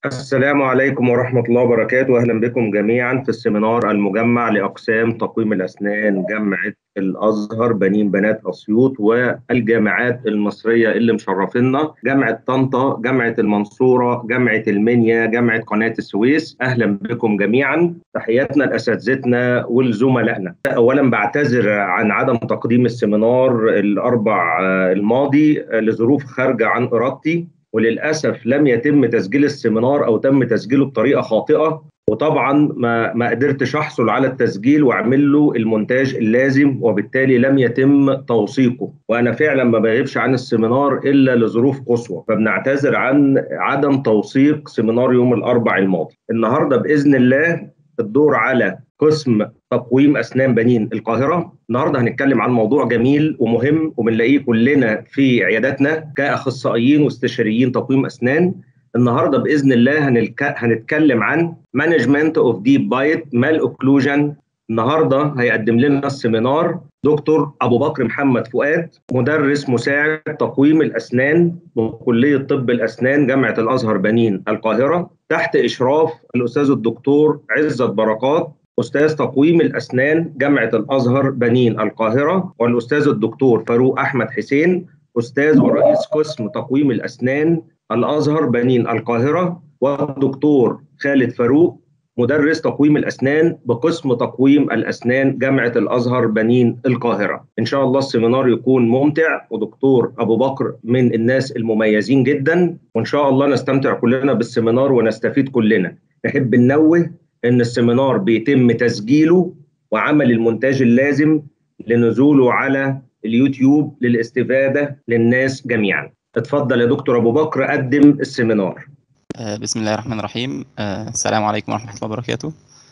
السلام عليكم ورحمة الله وبركاته أهلا بكم جميعا في السيمينار المجمع لأقسام تقويم الأسنان جامعة الأزهر بنين بنات أسيوط والجامعات المصرية اللي مشرفينا جامعة طنطا جامعة المنصورة جامعة المنيا جامعة قناة السويس أهلا بكم جميعا تحياتنا لأساتذتنا ولزملائنا أولا بعتذر عن عدم تقديم السيمينار الأربع الماضي لظروف خارجة عن إرادتي وللاسف لم يتم تسجيل السيمينار او تم تسجيله بطريقه خاطئه وطبعا ما ما قدرتش احصل على التسجيل واعمل له المونتاج اللازم وبالتالي لم يتم توثيقه وانا فعلا ما بغيبش عن السيمينار الا لظروف قصوى فبنعتذر عن عدم توثيق سيمينار يوم الاربع الماضي النهارده باذن الله الدور على قسم تقويم اسنان بنين القاهره النهارده هنتكلم عن موضوع جميل ومهم وبنلاقيه كلنا في عياداتنا كاخصائيين واستشاريين تقويم اسنان النهارده باذن الله هنلك... هنتكلم عن مانجمنت اوف ديب بايت مال اوكلوجن النهارده هيقدم لنا السيمينار دكتور ابو بكر محمد فؤاد مدرس مساعد تقويم الاسنان بكليه طب الاسنان جامعه الازهر بنين القاهره تحت اشراف الاستاذ الدكتور عزت بركات استاذ تقويم الاسنان جامعه الازهر بنين القاهره والاستاذ الدكتور فاروق احمد حسين استاذ ورئيس قسم تقويم الاسنان الازهر بنين القاهره والدكتور خالد فاروق مدرس تقويم الاسنان بقسم تقويم الاسنان جامعه الازهر بنين القاهره. ان شاء الله السيمينار يكون ممتع ودكتور ابو بكر من الناس المميزين جدا وان شاء الله نستمتع كلنا بالسيمينار ونستفيد كلنا. نحب ننوه ان السيمينار بيتم تسجيله وعمل المونتاج اللازم لنزوله على اليوتيوب للاستفاده للناس جميعا. اتفضل يا دكتور ابو بكر قدم السيمينار. بسم الله الرحمن الرحيم السلام عليكم ورحمة الله وبركاته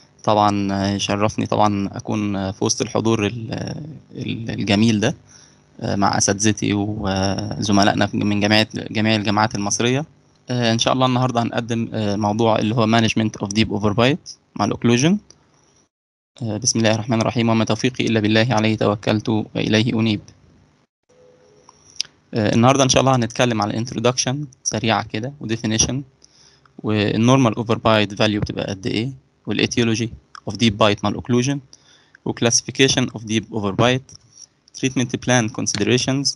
طبعا يشرفني طبعا أكون في وسط الحضور الجميل ده مع أساتذتي وزملائنا من جميع جميع الجامعات المصرية إن شاء الله النهاردة هنقدم موضوع اللي هو Management of Deep Overbite مع الأوكلوجن بسم الله الرحمن الرحيم وما توفيقي إلا بالله عليه توكلت وإليه أنيب النهارده ان شاء الله هنتكلم على الانترودكشن سريعه كده وديفينيشن والنورمال اوفر بايت فاليو بتبقى قد ايه والايتيولوجي اوف ديب بايت مال اوكلوجن وكلاسيفيكيشن اوف ديب اوفر بايت تريتمنت بلان كونسيدريشنز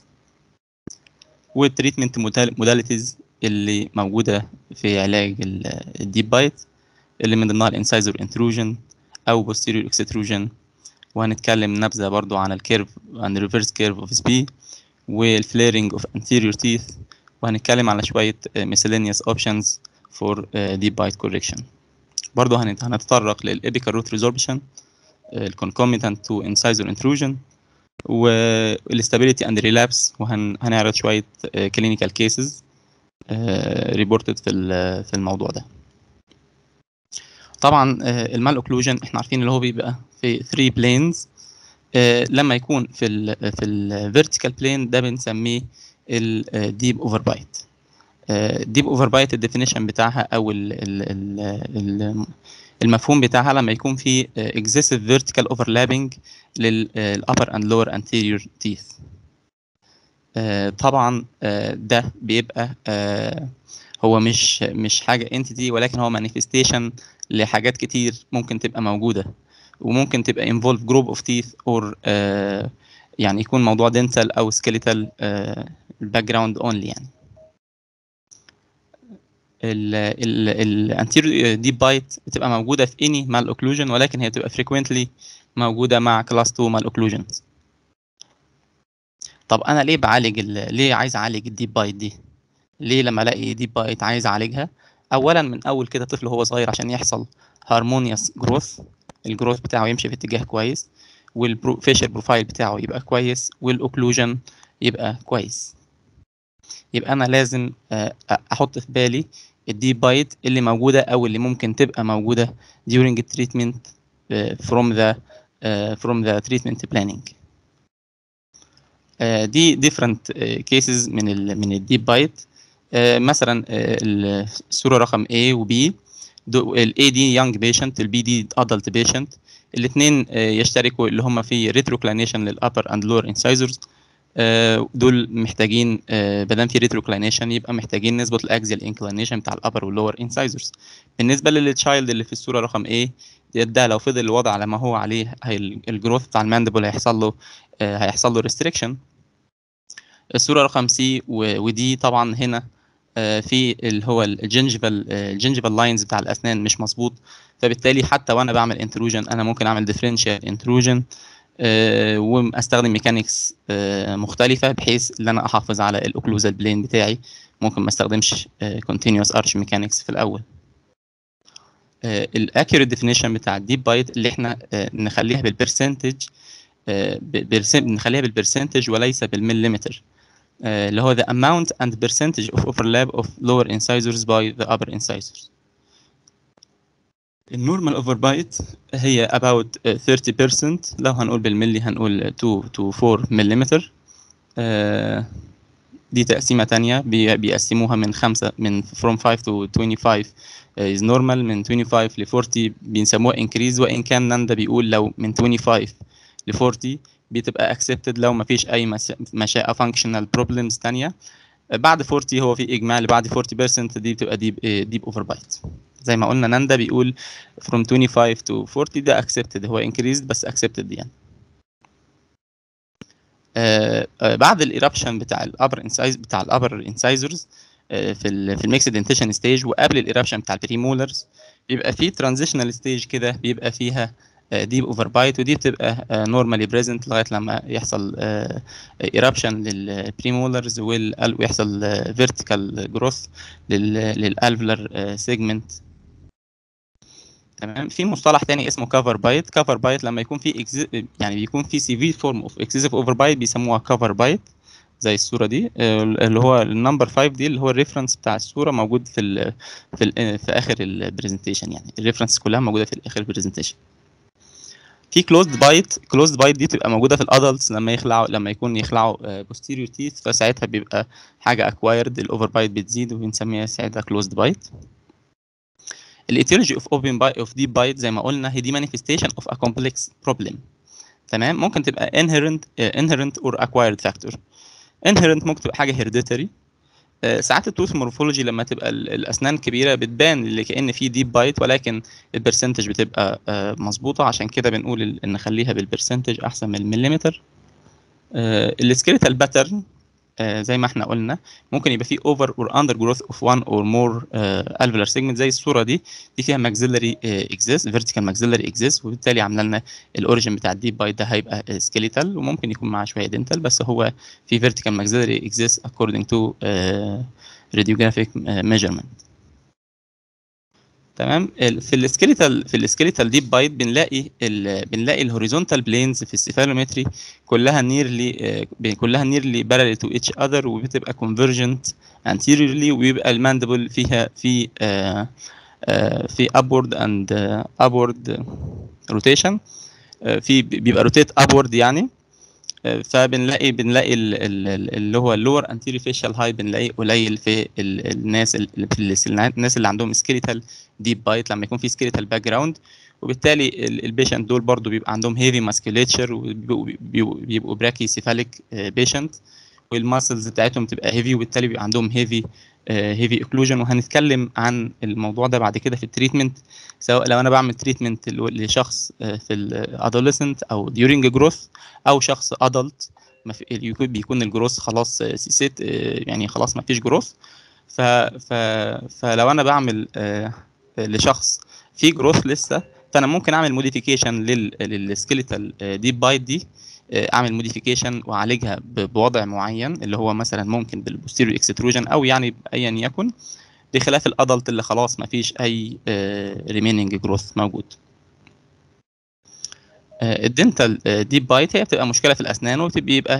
والتريتمنت موداليتيز اللي موجوده في علاج الديب بايت اللي من ضمنها الانسايزر انتروجن او posterior اكستروجن وهنتكلم نبذه برضو عن الكيرف عن الريفرس كيرف اوف سبي والفليرنج اوف anterior teeth وهنتكلم على شوية miscellaneous options for deep bite correction برضه هنتطرق للإبيكال root resorption الconcomitant to incisor intrusion والstability and relapse وهنعرض شوية clinical cases reported في في الموضوع ده طبعا المال اوكلوجن احنا عارفين اللي هو بيبقى في 3 planes لما يكون في ال في الفيرتيكال بلين ده بنسميه الديب اوفر بايت ديب اوفر بايت الديفينيشن بتاعها او ال ال ال المفهوم بتاعها لما يكون في excessive vertical overlapping للupper and lower anterior teeth طبعا ده بيبقى هو مش مش حاجه entity ولكن هو manifestation لحاجات كتير ممكن تبقى موجوده وممكن تبقى involve group of teeth or uh, يعني يكون موضوع dental أو skeletal uh, background only يعني ال anterior deep bite بتبقى موجودة في any mal occlusion ولكن هي بتبقى frequently موجودة مع class 2 mal occlusions طب أنا ليه بعالج ليه عايز أعالج الديب بايت دي؟ ليه لما ألاقي ديب بايت عايز أعالجها؟ أولا من أول كده طفل وهو صغير عشان يحصل harmonious growth الجروث بتاعه يمشي في اتجاه كويس والفيشل بروفايل بتاعه يبقى كويس والاوكلوجن يبقى كويس يبقى انا لازم احط في بالي الديب بايت اللي موجوده او اللي ممكن تبقى موجوده during treatment from the from the treatment planning دي different cases من ال من الديب بايت مثلا الصوره رقم A و B ال A دي young patient ال B دي adult patient الاثنين يشتركوا اللي هم في retroclination للupper and lower incisors آه، دول محتاجين ما دام في ريتروكلاينيشن يبقى محتاجين نظبط الاكزيال انكلينيشن بتاع الابر واللور انسايزرز بالنسبه للتشايلد اللي في الصوره رقم A ده لو فضل الوضع على ما هو عليه هي الجروث بتاع الماندبل هيحصل له آه، هيحصل له ريستريكشن الصوره رقم سي ودي طبعا هنا آه، في اللي هو الجنجفال الجنجفال لاينز بتاع الاسنان مش مظبوط فبالتالي حتى وانا بعمل انتروجن انا ممكن اعمل ديفرنشال انتروجن واستخدم ميكانيكس مختلفه بحيث ان انا احافظ على الاوكلوزال بلين بتاعي ممكن ما استخدمش كونتينوس ارش ميكانيكس في الاول الاكيوريت ديفينيشن بتاع الديب بايت اللي احنا آه، نخليها بالبرسنتج آه، ب- برسن- نخليها بالبرسنتج وليس بالمليمتر آه، اللي هو the amount and percentage of overlap of lower incisors by the upper incisors النورمال اوفر بايت هي about آه، 30% لو هنقول بالملي هنقول 2 to 4 مليمتر آه، دي تقسيمة تانية بي- بيقسموها من خمسة من from 5 to 25 is normal من 25 ل 40 بنسموها increase وإن كان ناندا بيقول لو من 25 ل 40 بتبقى accepted لو ما فيش أي مس- مشاء functional problems تانية بعد 40 هو في إجماع اللي بعد 40% دي بتبقى deep deep overbite زي ما قلنا ناندا بيقول from 25 to 40 ده accepted هو increased بس accepted يعني آه، آه، بعد الايربشن بتاع الابر انسايز بتاع الابر انسايزرز في ال في الميكس دنتيشن ستيج وقبل الايربشن بتاع البريمولرز بيبقى في ترانزيشنال ستيج كده بيبقى فيها ديب اوفر بايت ودي بتبقى نورمالي بريزنت لغايه لما يحصل ايربشن للبريمولرز ويحصل فيرتيكال جروث للالفلر سيجمنت تمام في مصطلح تاني اسمه كفر بايت كفر بايت لما يكون في إكزي... يعني بيكون في سيفير فورم اوف اكسسيف اوفر بايت بيسموها كفر بايت زي الصوره دي آه، اللي هو النمبر 5 دي اللي هو الريفرنس بتاع الصوره موجود في ال في ال في اخر البرزنتيشن يعني الريفرنس كلها موجوده في اخر البرزنتيشن في كلوزد بايت كلوزد بايت دي بتبقى موجوده في الادلتس لما يخلعوا لما يكون يخلعوا بوستيريور تيث فساعتها بيبقى حاجه اكوايرد الاوفر بايت بتزيد وبنسميها ساعتها كلوزد بايت الايتيولوجي اوف اوبن بايت اوف ديب بايت زي ما قلنا هي دي مانيفستيشن اوف ا كومبلكس بروبلم تمام ممكن تبقى inherent uh, inherent or acquired factor inherent ممكن تبقى حاجه hereditary uh, ساعات التوث مورفولوجي لما تبقى ال- الاسنان كبيره بتبان اللي كان في ديب بايت ولكن البرسنتج بتبقى uh, مظبوطه عشان كده بنقول ال- ان نخليها بالبرسنتج احسن من المليمتر السكيليتال باترن زي ما احنا قلنا ممكن يبقى فيه اوفر اور اندر جروث اوف وان اور مور الفيلر سيجمنت زي الصوره دي دي فيها ماكسيلري اكزيست فيرتيكال ماكسيلري اكزيست وبالتالي عامله لنا الاوريجن بتاع الديب بايت ده هيبقى سكيليتال وممكن يكون معاه شويه دنتال بس هو في فيرتيكال ماكسيلري اكزيست according to radiographic measurement تمام ال- في السكيليتال في السكيليتال ديب بايت بنلاقي ال بنلاقي الهوريزونتال بلينز في السيفالومتري كلها نيرلي كلها نيرلي بارل تو اتش اذر وبتبقى كونفرجنت anteriorly وبيبقى الماندبل فيها في آه آه في upward and آه upward rotation آه في بيبقى روتيت upward يعني آه فبنلاقي بنلاقي ال- ال- ال- اللي هو اللور anterior facial height بنلاقيه قليل في ال- الناس اللي في الس- الناس اللي عندهم سكيليتال ديب بايت لما يكون في سكيليتال باك جراوند وبالتالي البيشنت دول برضو بيبقى عندهم هيفي ماسكوليتشر وبيبقوا براكي سيفاليك بيشنت والماسلز بتاعتهم بتبقى هيفي وبالتالي بيبقى عندهم هيفي هيفي اوكلوجن وهنتكلم عن الموضوع ده بعد كده في التريتمنت سواء لو انا بعمل تريتمنت لشخص آه، في الادوليسنت او ديورنج جروث او شخص ادلت بيكون الجروث خلاص آه، سيت آه، يعني خلاص ما فيش جروث ف ف فلو انا بعمل آه، لشخص في جروث لسه فانا ممكن اعمل موديفيكيشن للسكيليتال ديب بايت دي آه، اعمل موديفيكيشن واعالجها ب- بوضع معين اللي هو مثلا ممكن بالبوستيريور اكستروجن او يعني ايا يكن بخلاف الادلت اللي خلاص ما فيش اي ريميننج جروث موجود الدنتال ديب بايت هي بتبقى مشكله في الاسنان وبيبقى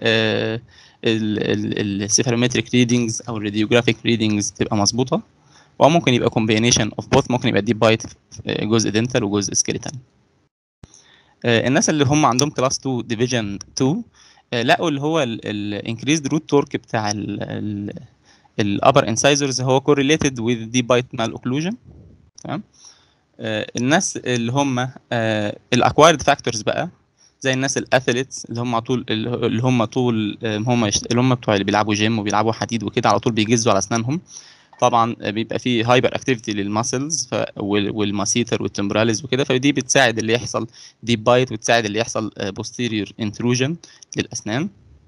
السيفالومتريك ريدنجز او الراديوجرافيك ريدنجز بتبقى مظبوطه او ممكن يبقى كومبينيشن اوف بوث ممكن يبقى ديب بايت جزء دنتال وجزء سكيليتال الناس اللي هم عندهم كلاس 2 ديفيجن 2 آه، لقوا اللي هو الانكريزد روت تورك بتاع الابر انسايزرز هو correlated with deep bite malocclusion تمام آه، الناس اللي هم الاكوايرد فاكتورز بقى زي الناس الاثليتس اللي هم طول اللي هم طول هم اللي هم بتوع اللي بيلعبوا جيم وبيلعبوا حديد وكده على طول بيجزوا على اسنانهم طبعا بيبقى فيه هايبر اكتيفيتي للماسلز والماسيتر والتمبراليز وكده فدي بتساعد اللي يحصل ديب بايت وتساعد اللي يحصل بوستيريور انتروجن للاسنان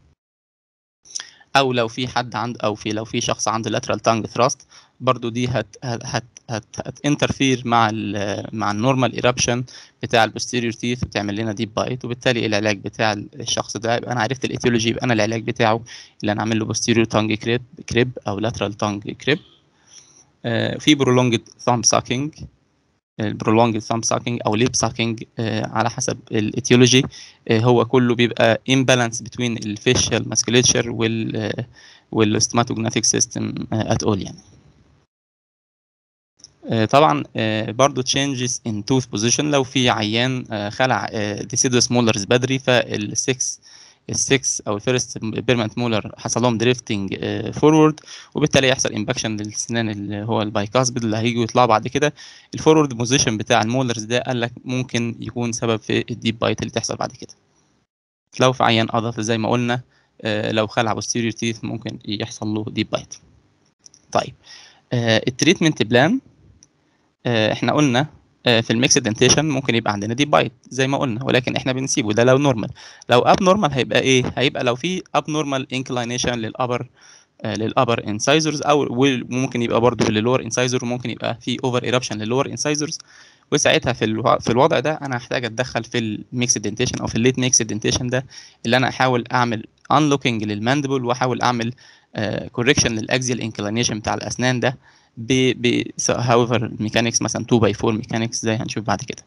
او لو في حد عنده او في لو في شخص عنده lateral tongue thrust برضو دي هت هت هت هتانترفير مع ال مع النورمال ايربشن بتاع البوستيريور تيث بتعمل لنا ديب بايت وبالتالي العلاج بتاع الشخص ده يبقى انا عرفت الايتيولوجي يبقى انا العلاج بتاعه اللي انا اعمل له بوستيريور تانج كريب كريب او lateral tongue كريب آه في prolonged thumb sucking البرولونج ثامب ساكينج او ليب ساكينج على حسب الايتيولوجي هو كله بيبقى imbalance between الفيشال ماسكوليتشر وال والستماتوجناتيك سيستم ات اول يعني طبعا برضو changes in tooth position لو في عيان خلع deciduous molars بدري فال6 السكس او الفيرست بيرمنت مولر حصل لهم دريفتنج فورورد وبالتالي يحصل امباكشن للسنان اللي هو البايكاسبيد اللي هيجوا يطلعوا بعد كده الفورورد بوزيشن بتاع المولرز ده قال لك ممكن يكون سبب في الديب بايت اللي تحصل بعد كده لو في عيان اضغط زي ما قلنا لو خلع بوستيريور تيث ممكن يحصل له ديب بايت طيب التريتمنت بلان احنا قلنا في الميكس دنتيشن ممكن يبقى عندنا ديب بايت زي ما قلنا ولكن احنا بنسيبه ده لو نورمال لو اب نورمال هيبقى ايه هيبقى لو في اب نورمال انكلينيشن للابر للابر انسايزرز او وممكن يبقى برضه للور انسايزر وممكن يبقى في اوفر ايربشن للور انسايزرز وساعتها في الو... في الوضع ده انا هحتاج اتدخل في الميكس دنتيشن او في الليت ميكس دنتيشن ده اللي انا احاول اعمل انلوكينج للماندبل واحاول اعمل كوركشن للاكزيال انكلينيشن بتاع الاسنان ده ب ب however ميكانكس مثلا 2 باي 4 ميكانكس زي هنشوف بعد كده.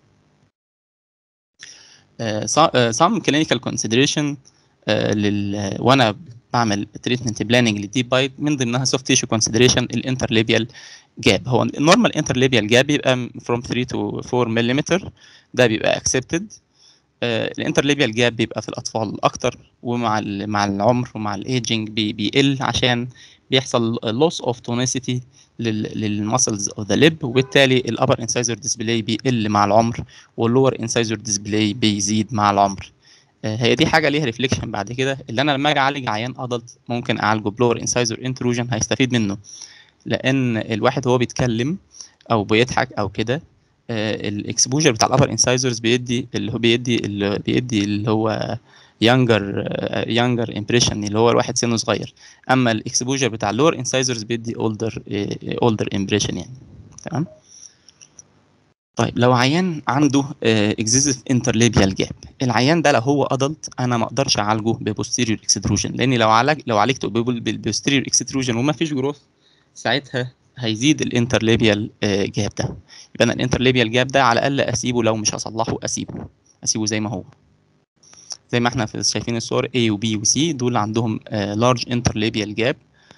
uh, some clinical consideration uh, لل وانا بعمل تريتمنت بلاننج للديب بايت من ضمنها سوفت تيشو كونسيدريشن الانترليبيال جاب هو النورمال انترليبيال جاب بيبقى from 3 to 4 ملم ده بيبقى accepted الانترليبيال جاب بيبقى في الاطفال اكتر ومع مع العمر ومع الايجنج بي بيقل عشان بيحصل loss of tonicity للمسلز اوف ذا ليب وبالتالي الابر انسايزر ديسبلاي بيقل مع العمر واللور انسايزر ديسبلاي بيزيد مع العمر هي دي حاجه ليها ريفليكشن بعد كده اللي انا لما اجي اعالج عيان ادلت ممكن اعالجه بلور انسايزر انتروجن هيستفيد منه لان الواحد وهو بيتكلم او بيضحك او كده الاكسبوجر بتاع الابر انسايزرز بيدي اللي هو بيدي اللي بيدي اللي هو يانجر يانجر امبريشن اللي هو الواحد سنه صغير اما الاكسبوجر بتاع اللور انسايزرز بيدي اولدر اولدر امبريشن يعني تمام طيب لو عيان عنده اكزيستيف انترليبيال جاب العيان ده لو هو ادلت انا ما اقدرش اعالجه ببوستيريور اكستروجن لان لو عالج لو عالجته بالبوستيريور اكستروجن وما فيش جروث ساعتها هيزيد الانترليبيال جاب ده يبقى انا الانترليبيال جاب ده على الاقل اسيبه لو مش هصلحه اسيبه اسيبه زي ما هو زي ما احنا في شايفين الصور A و B و C دول عندهم لارج انترليبيال جاب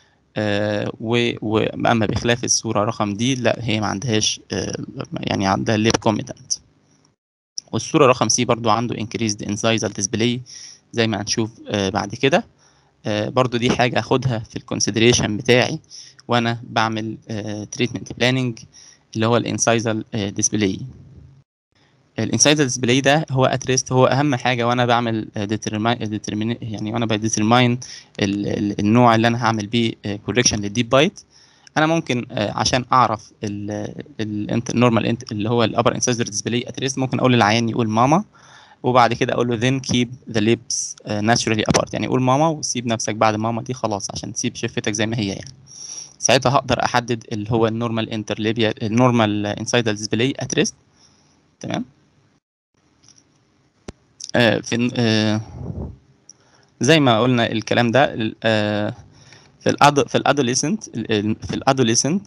واما بخلاف الصوره رقم دي لا هي ما عندهاش uh, يعني عندها ليب كوميتنت والصوره رقم سي برضو عنده increased incisal display زي ما هنشوف uh, بعد كده uh, برضو دي حاجه اخدها في الكونسيدريشن بتاعي وانا بعمل تريتمنت بلاننج اللي هو الانسايزال ديسبلاي الانسايدر ديسبلاي ده هو اتريست هو اهم حاجه وانا بعمل ديترمين يعني وانا بديترماين النوع اللي انا هعمل بيه كوركشن للديب بايت انا ممكن عشان اعرف النورمال اللي هو الابر انسايدر ديسبلاي اتريست ممكن اقول للعيان يقول ماما وبعد كده اقول له then keep the lips naturally apart يعني قول ماما وسيب نفسك بعد ماما دي خلاص عشان تسيب شفتك زي ما هي يعني ساعتها هقدر احدد اللي هو النورمال انترليبيا النورمال انسايدر ديسبلاي اتريست تمام آه في آه زي ما قلنا الكلام ده آه في الأدو في الادوليسنت في الادوليسنت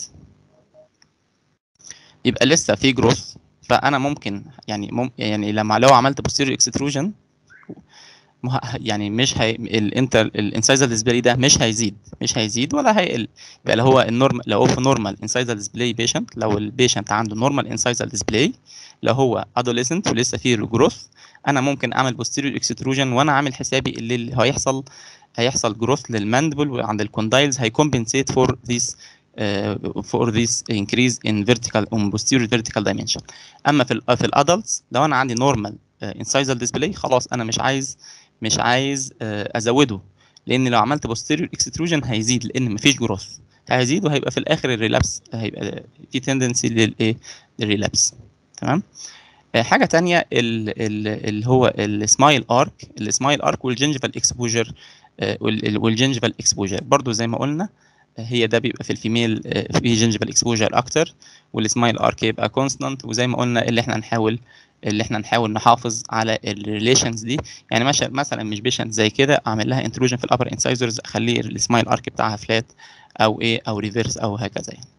يبقى لسه في جروث فانا ممكن يعني مم يعني لما لو عملت بوستيريور اكستروجن يعني مش هي الانتر الانسايزر ديسبلاي ده مش هيزيد مش هيزيد ولا هيقل يبقى لو هو النورمال لو هو في نورمال انسايزر ديسبلاي بيشنت لو البيشنت عنده نورمال انسايزر ديسبلاي لو هو ادوليسنت ولسه فيه جروث انا ممكن اعمل بوستيريور اكستروجن وانا عامل حسابي اللي هيحصل هيحصل جروث للماندبل وعند الكوندايلز هيكمبنسيت فور ذيس فور ذيس انكريز ان فيرتيكال اون posterior vertical dimension اما في ال في الادلتس لو انا عندي نورمال انسايزال ديسبلاي خلاص انا مش عايز مش عايز آه، ازوده لان لو عملت بوستيريور اكستروجن هيزيد لان مفيش جروث هيزيد وهيبقى في الاخر الريلابس هيبقى في تندنسي للايه للريلابس تمام آه، حاجه تانية ال- ال- اللي هو السمايل ارك السمايل ارك والجنجفال اكسبوجر والجنجفال اكسبوجر برضو زي ما قلنا آه، هي ده بيبقى في الفيميل آه، في جنجفال اكسبوجر اكتر والسمايل ارك يبقى كونستانت وزي ما قلنا اللي احنا نحاول اللي احنا نحاول نحافظ على الريليشنز دي يعني مش مثلا مش بيشنت زي كده اعمل لها انتروجن في الابر انسايزرز اخليه السمايل ارك بتاعها فلات او ايه او ريفيرس او هكذا يعني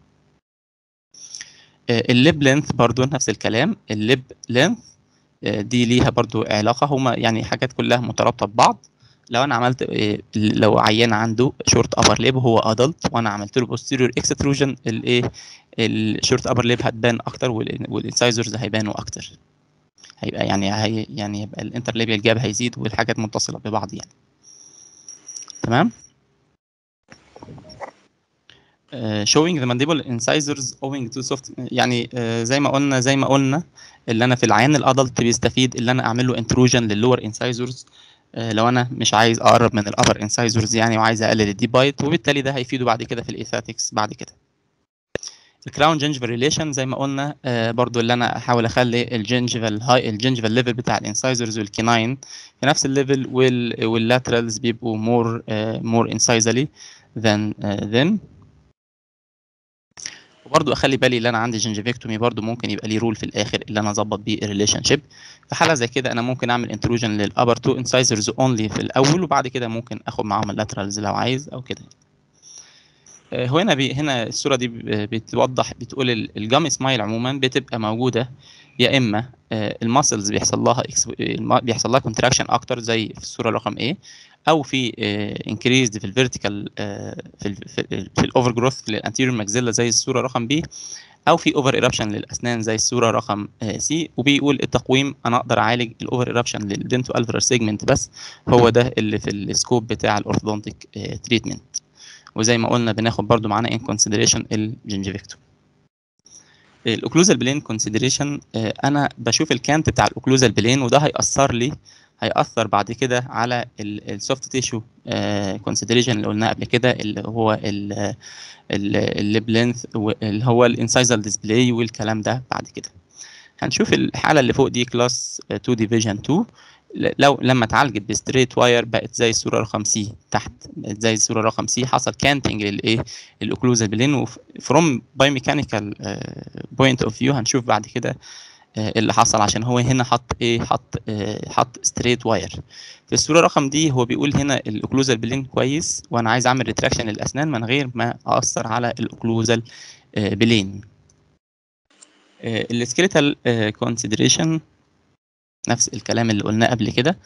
الليب لينث برضو نفس الكلام الليب لينث دي ليها برضو علاقة هما يعني حاجات كلها مترابطة ببعض لو انا عملت آه، لو عيان عنده شورت ابر ليب وهو ادلت وانا عملت له بوستيريور اكستروجن الايه الشورت ابر ليب هتبان اكتر والانسايزرز هيبانوا اكتر هيبقى يعني هي يعني يبقى الانترليبيال جاب هيزيد والحاجات متصلة ببعض يعني تمام آه، showing the mandible incisors owing to soft يعني آه، زي ما قلنا زي ما قلنا اللي انا في العيان الادلت بيستفيد اللي انا اعمل له انتروجن لللور انسايزرز لو انا مش عايز اقرب من الابر انسايزرز يعني وعايز اقلل الدي بايت وبالتالي ده هيفيده بعد كده في الايثاتكس بعد كده الكراون جنجفال ريليشن زي ما قلنا آه، برضو اللي انا احاول اخلي الجنجفال هاي الجنجفال ليفل بتاع الانسايزرز والكيناين في نفس الليفل وال واللاترالز بيبقوا مور مور انسايزالي than uh, then وبرضو اخلي بالي اللي انا عندي جنجفيكتومي برضو ممكن يبقى ليه رول في الاخر اللي انا اظبط بيه الريليشن شيب في حاله زي كده انا ممكن اعمل انتروجن للابر تو انسايزرز اونلي في الاول وبعد كده ممكن اخد معاهم اللاترالز لو عايز او كده آه، هو هنا بي هنا الصوره دي ب- بتوضح بتقول ال- الجام سمايل عموما بتبقى موجوده يا اما الماسلز بيحصل لها إكس- الم- بيحصل لها كونتراكشن اكتر زي في الصوره رقم A او في انكريزد في الفيرتيكال في ال في, ال في الاوفر جروث للانتيريور ماكسيلا زي الصوره رقم B او في اوفر ايربشن للاسنان زي الصوره رقم سي وبيقول التقويم انا اقدر اعالج الاوفر ايربشن للدنتو الفر سيجمنت بس هو ده اللي في السكوب بتاع الاورثودونتيك تريتمنت وزي ما قلنا بناخد برضو معانا ان كونسيدريشن الجنجفيكتوم الاوكلوزال بلين كونسيدريشن انا بشوف الكانت بتاع الاوكلوزال بلين وده هيأثر لي هيأثر بعد كده على السوفت تيشو كونسيدريشن اللي قلناه قبل كده اللي هو الليب لينث اللي هو الانسايزال ديسبلاي والكلام ده بعد كده هنشوف الحاله اللي فوق دي كلاس 2 ديفيجن 2 لو لما اتعالجت بستريت واير بقت زي الصوره رقم سي تحت بقت زي الصوره رقم سي حصل كانتنج للايه الاوكلوزال بلين وفروم باي ميكانيكال بوينت اوف فيو هنشوف بعد كده اللي حصل عشان هو هنا حط ايه حط آه حط ستريت واير في الصوره رقم دي هو بيقول هنا الاوكلوزال بلين كويس وانا عايز اعمل ريتراكشن للاسنان من غير ما اثر على الاوكلوزال آه بلين السكيليتال كونسيدريشن نفس الكلام اللي قلناه قبل كده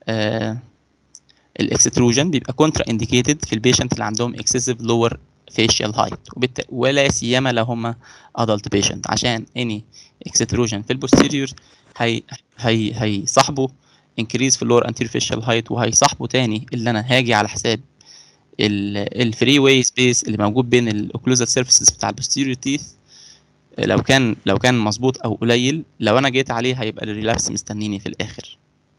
الاكستروجن بيبقى كونترا انديكيتد في البيشنت اللي عندهم اكسسيف لور فيشيال هايت ولا سيما لو هم ادلت بيشنت عشان اني اكستروجن في البوستيريور هي هي هيصاحبه انكريز في اللور انتير فيشيال هايت وهيصاحبه تاني اللي انا هاجي على حساب الفري واي سبيس اللي موجود بين الاوكلوزال سيرفيسز بتاع البوستيريور تيث لو كان لو كان مظبوط او قليل لو انا جيت عليه هيبقى الريلابس مستنيني في الاخر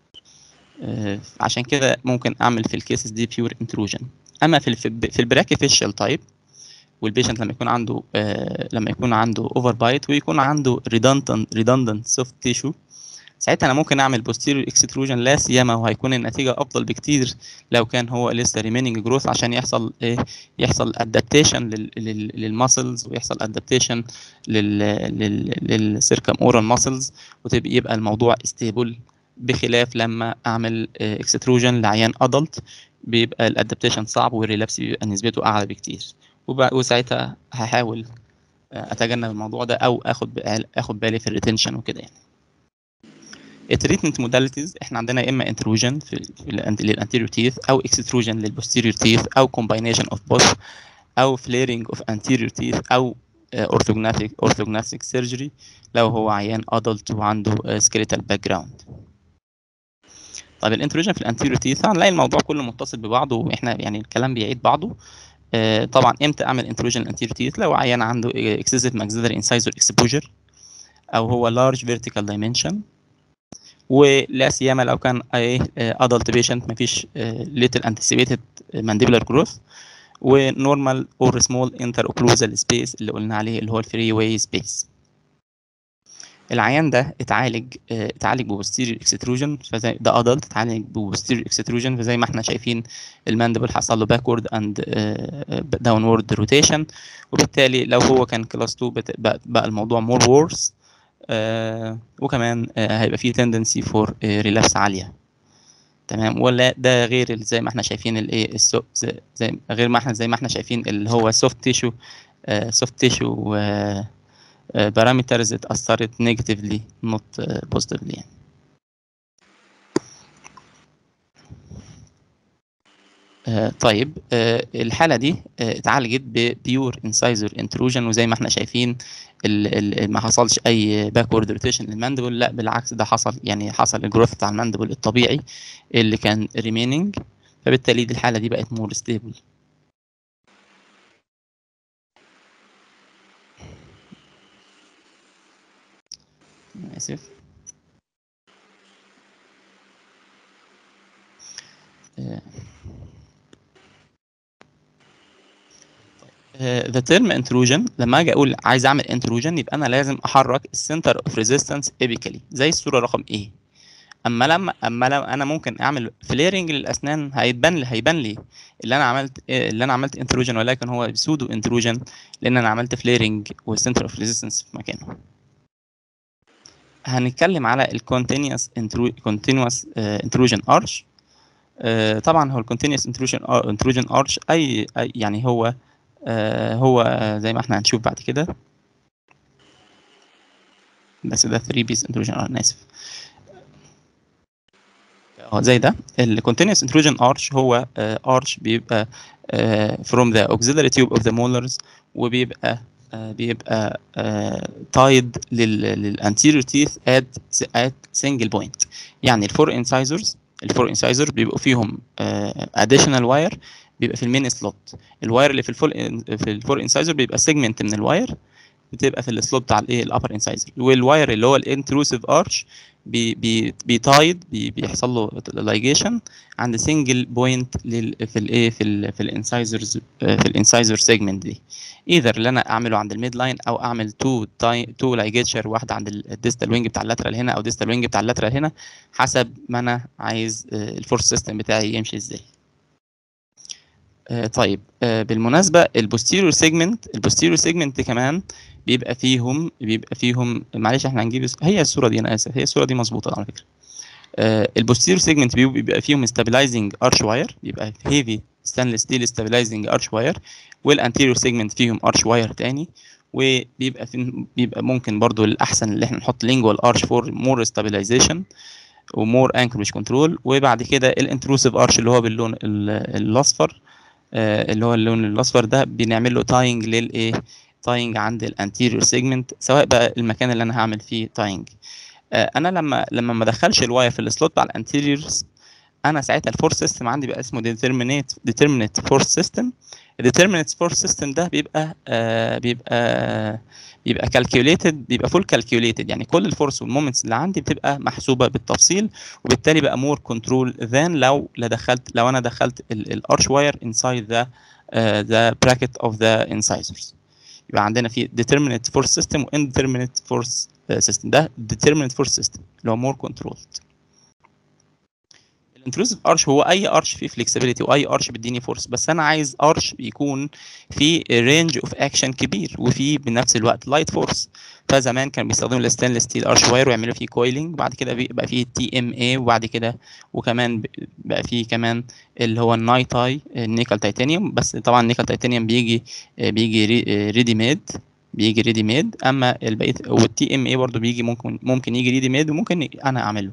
عشان كده ممكن اعمل في الكيسز دي بيور انتروجن اما في في البراكي فيشال تايب والبيشنت لما يكون عنده آه لما يكون عنده اوفر بايت ويكون عنده ريدندنت ريدندنت سوفت تيشو ساعتها انا ممكن اعمل بوستيريور اكستروجن لا سيما وهيكون النتيجه افضل بكتير لو كان هو لسه ريميننج جروث عشان يحصل ايه يحصل ادابتيشن للماسلز ويحصل ادابتيشن للسيركم اورال ماسلز وتبقى يبقى الموضوع ستيبل بخلاف لما اعمل اكستروجن لعيان ادلت بيبقى الادابتيشن صعب والريلابس بيبقى نسبته اعلى بكتير وساعتها هحاول اتجنب الموضوع ده او اخد اخد بالي في الريتنشن وكده يعني التريتمنت موداليتيز احنا عندنا يا اما انتروجن في للانتيريور تيث او اكستروجن للبوستيريور تيث او كومباينيشن اوف بوث او فليرنج اوف انتيريور تيث او اورثوجناثيك اورثوجناثيك سيرجري لو هو عيان ادلت وعنده سكيليتال باك جراوند طيب الانتروجن في الانتيريور تيث هنلاقي الموضوع كله متصل ببعضه واحنا يعني الكلام بيعيد بعضه آه طبعا امتى اعمل انتروجن الانتيريور تيث لو عيان عنده اكسسيف ماكسيلاري انسايزر اكسبوجر او هو لارج فيرتيكال دايمنشن ولا سيما لو كان ايه ادلت بيشنت مفيش ليتل انتسيبيتد مانديبولار جروث ونورمال اور سمول انتر اوكلوزال سبيس اللي قلنا عليه اللي هو الفري واي سبيس العيان ده اتعالج اه اتعالج بوستيريور اكستروجن فزي ده ادلت اتعالج بوستيريور اكستروجن فزي ما احنا شايفين الماندبل حصل له باكورد اند داونورد روتيشن وبالتالي لو هو كان كلاس 2 بقى, بقى الموضوع مور وورس آه وكمان آه هيبقى فيه تندنسي فور ريلابس عاليه تمام ولا ده غير زي ما احنا شايفين الايه زي, زي غير ما احنا زي ما احنا شايفين اللي هو سوفت تيشو سوفت تيشو بارامترز اتاثرت نيجاتيفلي نوت بوزيتيفلي يعني آه طيب آه الحالة دي آه اتعالجت ببيور انسايزر انتروجن وزي ما احنا شايفين ال ال ما حصلش اي باكورد روتيشن للماندبل لا بالعكس ده حصل يعني حصل الجروث بتاع الماندبل الطبيعي اللي كان ريميننج فبالتالي دي الحالة دي بقت مور ستيبل اسف ذا تيرم انتروجن لما اجي اقول عايز اعمل انتروجن يبقى انا لازم احرك السنتر اوف ريزيستنس ايبيكالي زي الصوره رقم ايه اما لما اما لما انا ممكن اعمل فليرنج للاسنان هيتبان لي هيبان لي اللي انا عملت اللي انا عملت انتروجن ولكن هو سودو انتروجن لان انا عملت فليرنج والسنتر اوف ريزيستنس في مكانه هنتكلم على الكونتينوس كونتينوس انتروجن ارش طبعا هو الكونتينوس انتروجن انتروجن ارش اي يعني هو آه هو زي ما احنا هنشوف بعد كده بس ده 3 بيس انتروجن انا اسف اه زي ده الكونتينوس انتروجن ارش هو ارش بيبقى فروم ذا auxiliary tube of the molars وبيبقى uh, بيبقى تايد uh, للانتيريور تيث ات ات سنجل بوينت يعني الفور انسايزرز الفور انسايزر بيبقوا فيهم اديشنال uh, واير بيبقى في المين سلوت الواير اللي في الفول في الفور انسايزر بيبقى سيجمنت من الواير بتبقى في السلوت بتاع الايه الابر انسايزر والواير اللي هو الانتروسيف ارش بي بي بيتايد بي بيحصل له لايجيشن عند سنجل بوينت في الايه في ال في الانسايزرز في الانسايزر سيجمنت دي ايذر اللي انا اعمله عند الميد لاين او اعمل تو تو لايجيتشر واحده عند الديستال وينج بتاع اللاترال هنا او ديستال وينج بتاع اللاترال هنا حسب ما انا عايز الفورس سيستم بتاعي يمشي ازاي آه طيب آه بالمناسبه البوستيريور سيجمنت البوستيريور سيجمنت كمان بيبقى فيهم بيبقى فيهم معلش احنا هنجيب هي الصوره دي انا اسف هي الصوره دي مظبوطه على فكره آه البوستيريور سيجمنت بيبقى فيهم ستابلايزنج ارش واير بيبقى هيفي ستانلس ستيل ستابلايزنج ارش واير والانتيريور سيجمنت فيهم ارش واير تاني وبيبقى في بيبقى ممكن برضو الاحسن اللي احنا نحط لينجوال ارش فور مور ستابلايزيشن ومور انكرج كنترول وبعد كده الانتروسيف ارش اللي هو باللون الاصفر اللي هو اللون الاصفر ده بنعمل له تاينج للايه تاينج عند الانتيريور سيجمنت سواء بقى المكان اللي انا هعمل فيه تاينج انا لما لما ما ادخلش الواير في السلوت بتاع الانتيريورز انا ساعتها الفورس سيستم عندي بقى اسمه ديترمينيت ديترمينيت فورس سيستم الديترمينيت فورس سيستم ده بيبقى آه بيبقى بيبقى كالكيوليتد بيبقى فول كالكيوليتد يعني كل الفورس والمومنتس اللي عندي بتبقى محسوبه بالتفصيل وبالتالي بقى مور كنترول ذان لو لا دخلت لو انا دخلت الارش واير انسايد ذا ذا براكت اوف ذا انسايزرز يبقى عندنا في determinate force system و indeterminate force system ده determinate force system اللي هو more controlled الانتروسيف ارش هو اي ارش فيه فليكسبيليتي واي ارش بيديني فورس بس انا عايز ارش يكون في رينج اوف اكشن كبير وفي بنفس الوقت لايت فورس فزمان كانوا بيستخدموا الستانلس ستيل ارش واير ويعملوا فيه كويلنج بعد كده بقى فيه تي ام اي وبعد كده وكمان بقى فيه كمان اللي هو النايتاي النيكل تيتانيوم بس طبعا النيكل تيتانيوم بيجي بيجي ريدي ميد بيجي ريدي ميد اما البقيه والتي ام اي برضه بيجي ممكن ممكن يجي ريدي ميد وممكن انا اعمله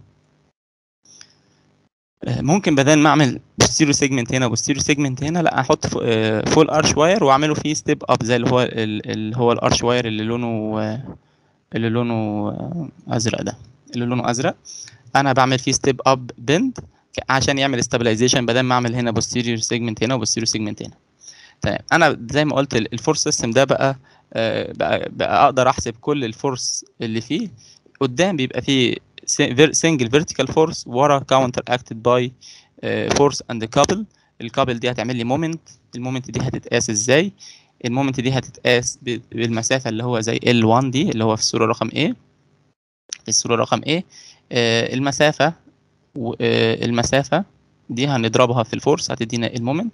ممكن بدل ما اعمل بوستيريو سيجمنت هنا وبوستيريو سيجمنت هنا لا احط فول ارش واير واعمله فيه ستيب اب زي اللي هو اللي هو الارش واير اللي لونه اللي لونه ازرق ده اللي لونه ازرق انا بعمل فيه ستيب اب بند عشان يعمل استابلايزيشن بدل ما اعمل هنا بوستيريو سيجمنت هنا وبوستيريو سيجمنت هنا تمام انا زي ما قلت الفورس سيستم ده بقى بقى, بقى اقدر احسب كل الفورس اللي فيه قدام بيبقى فيه سنجل فيرتيكال فورس ورا كاونتر اكتد باي فورس اند كابل الكابل دي هتعمل لي مومنت المومنت دي هتتقاس ازاي المومنت دي هتتقاس بالمسافه اللي هو زي L1 دي اللي هو في الصوره رقم A في الصوره رقم A آه المسافه آه المسافه دي هنضربها في الفورس هتدينا المومنت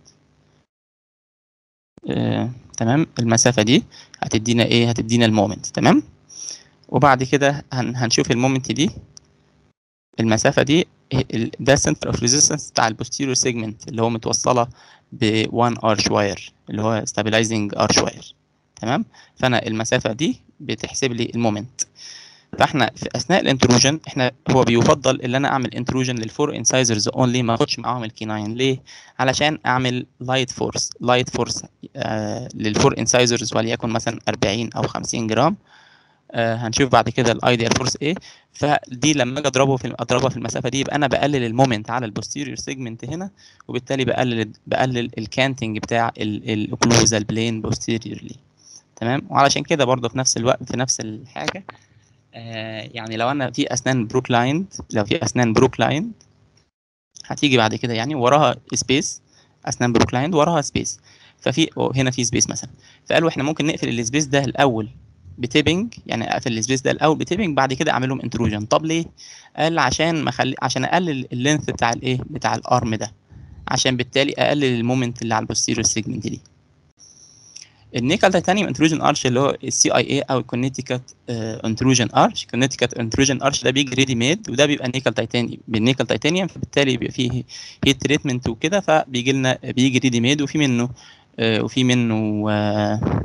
آه، تمام المسافة دي هتدينا ايه هتدينا المومنت تمام وبعد كده هن هنشوف المومنت دي المسافة دي ده سنتر اوف ريزيستنس بتاع البوستيريور سيجمنت اللي هو متوصلة ب 1 ارش واير اللي هو ستابلايزنج ارش واير تمام فانا المسافة دي بتحسب لي المومنت فاحنا في اثناء الانتروجن احنا هو بيفضل ان انا اعمل انتروجن للفور انسايزرز اونلي ما اخدش معاهم الكيناين ليه علشان اعمل لايت فورس لايت فورس آه للفور انسايزرز وليكن مثلا 40 او 50 جرام آه هنشوف بعد كده الايديال فورس ايه فدي لما اجي اضربه في اضربها في المسافه دي يبقى انا بقلل المومنت على البوستيريور سيجمنت هنا وبالتالي بقلل بقلل الكانتنج بتاع الاوكلوزال بلين بوستيريورلي تمام وعلشان كده برضه في نفس الوقت في نفس الحاجه آه يعني لو انا في اسنان بروكلايند لو في اسنان بروكلايند هتيجي بعد كده يعني وراها سبيس اسنان بروكلايند وراها سبيس ففي هنا في سبيس مثلا فقالوا احنا ممكن نقفل السبيس ده الاول بتيبنج يعني اقفل السبيس ده الاول بتيبنج بعد كده اعمل لهم انتروجن طب ليه قال عشان ما خلي عشان اقلل اللينث بتاع الايه بتاع الارم ده عشان بالتالي اقلل المومنت اللي على البوستيريور سيجمنت دي النيكل تيتانيوم انتروجن ارش اللي هو السي اي اي او الكونيتيكت انتروجن ارش كونيتيكت انتروجن ارش ده بيجي ريدي ميد وده بيبقى نيكل تيتانيوم بالنيكل تيتانيوم فبالتالي بيبقى فيه هيت تريتمنت وكده فبيجي لنا بيجي ريدي ميد وفي منه آه وفي منه آه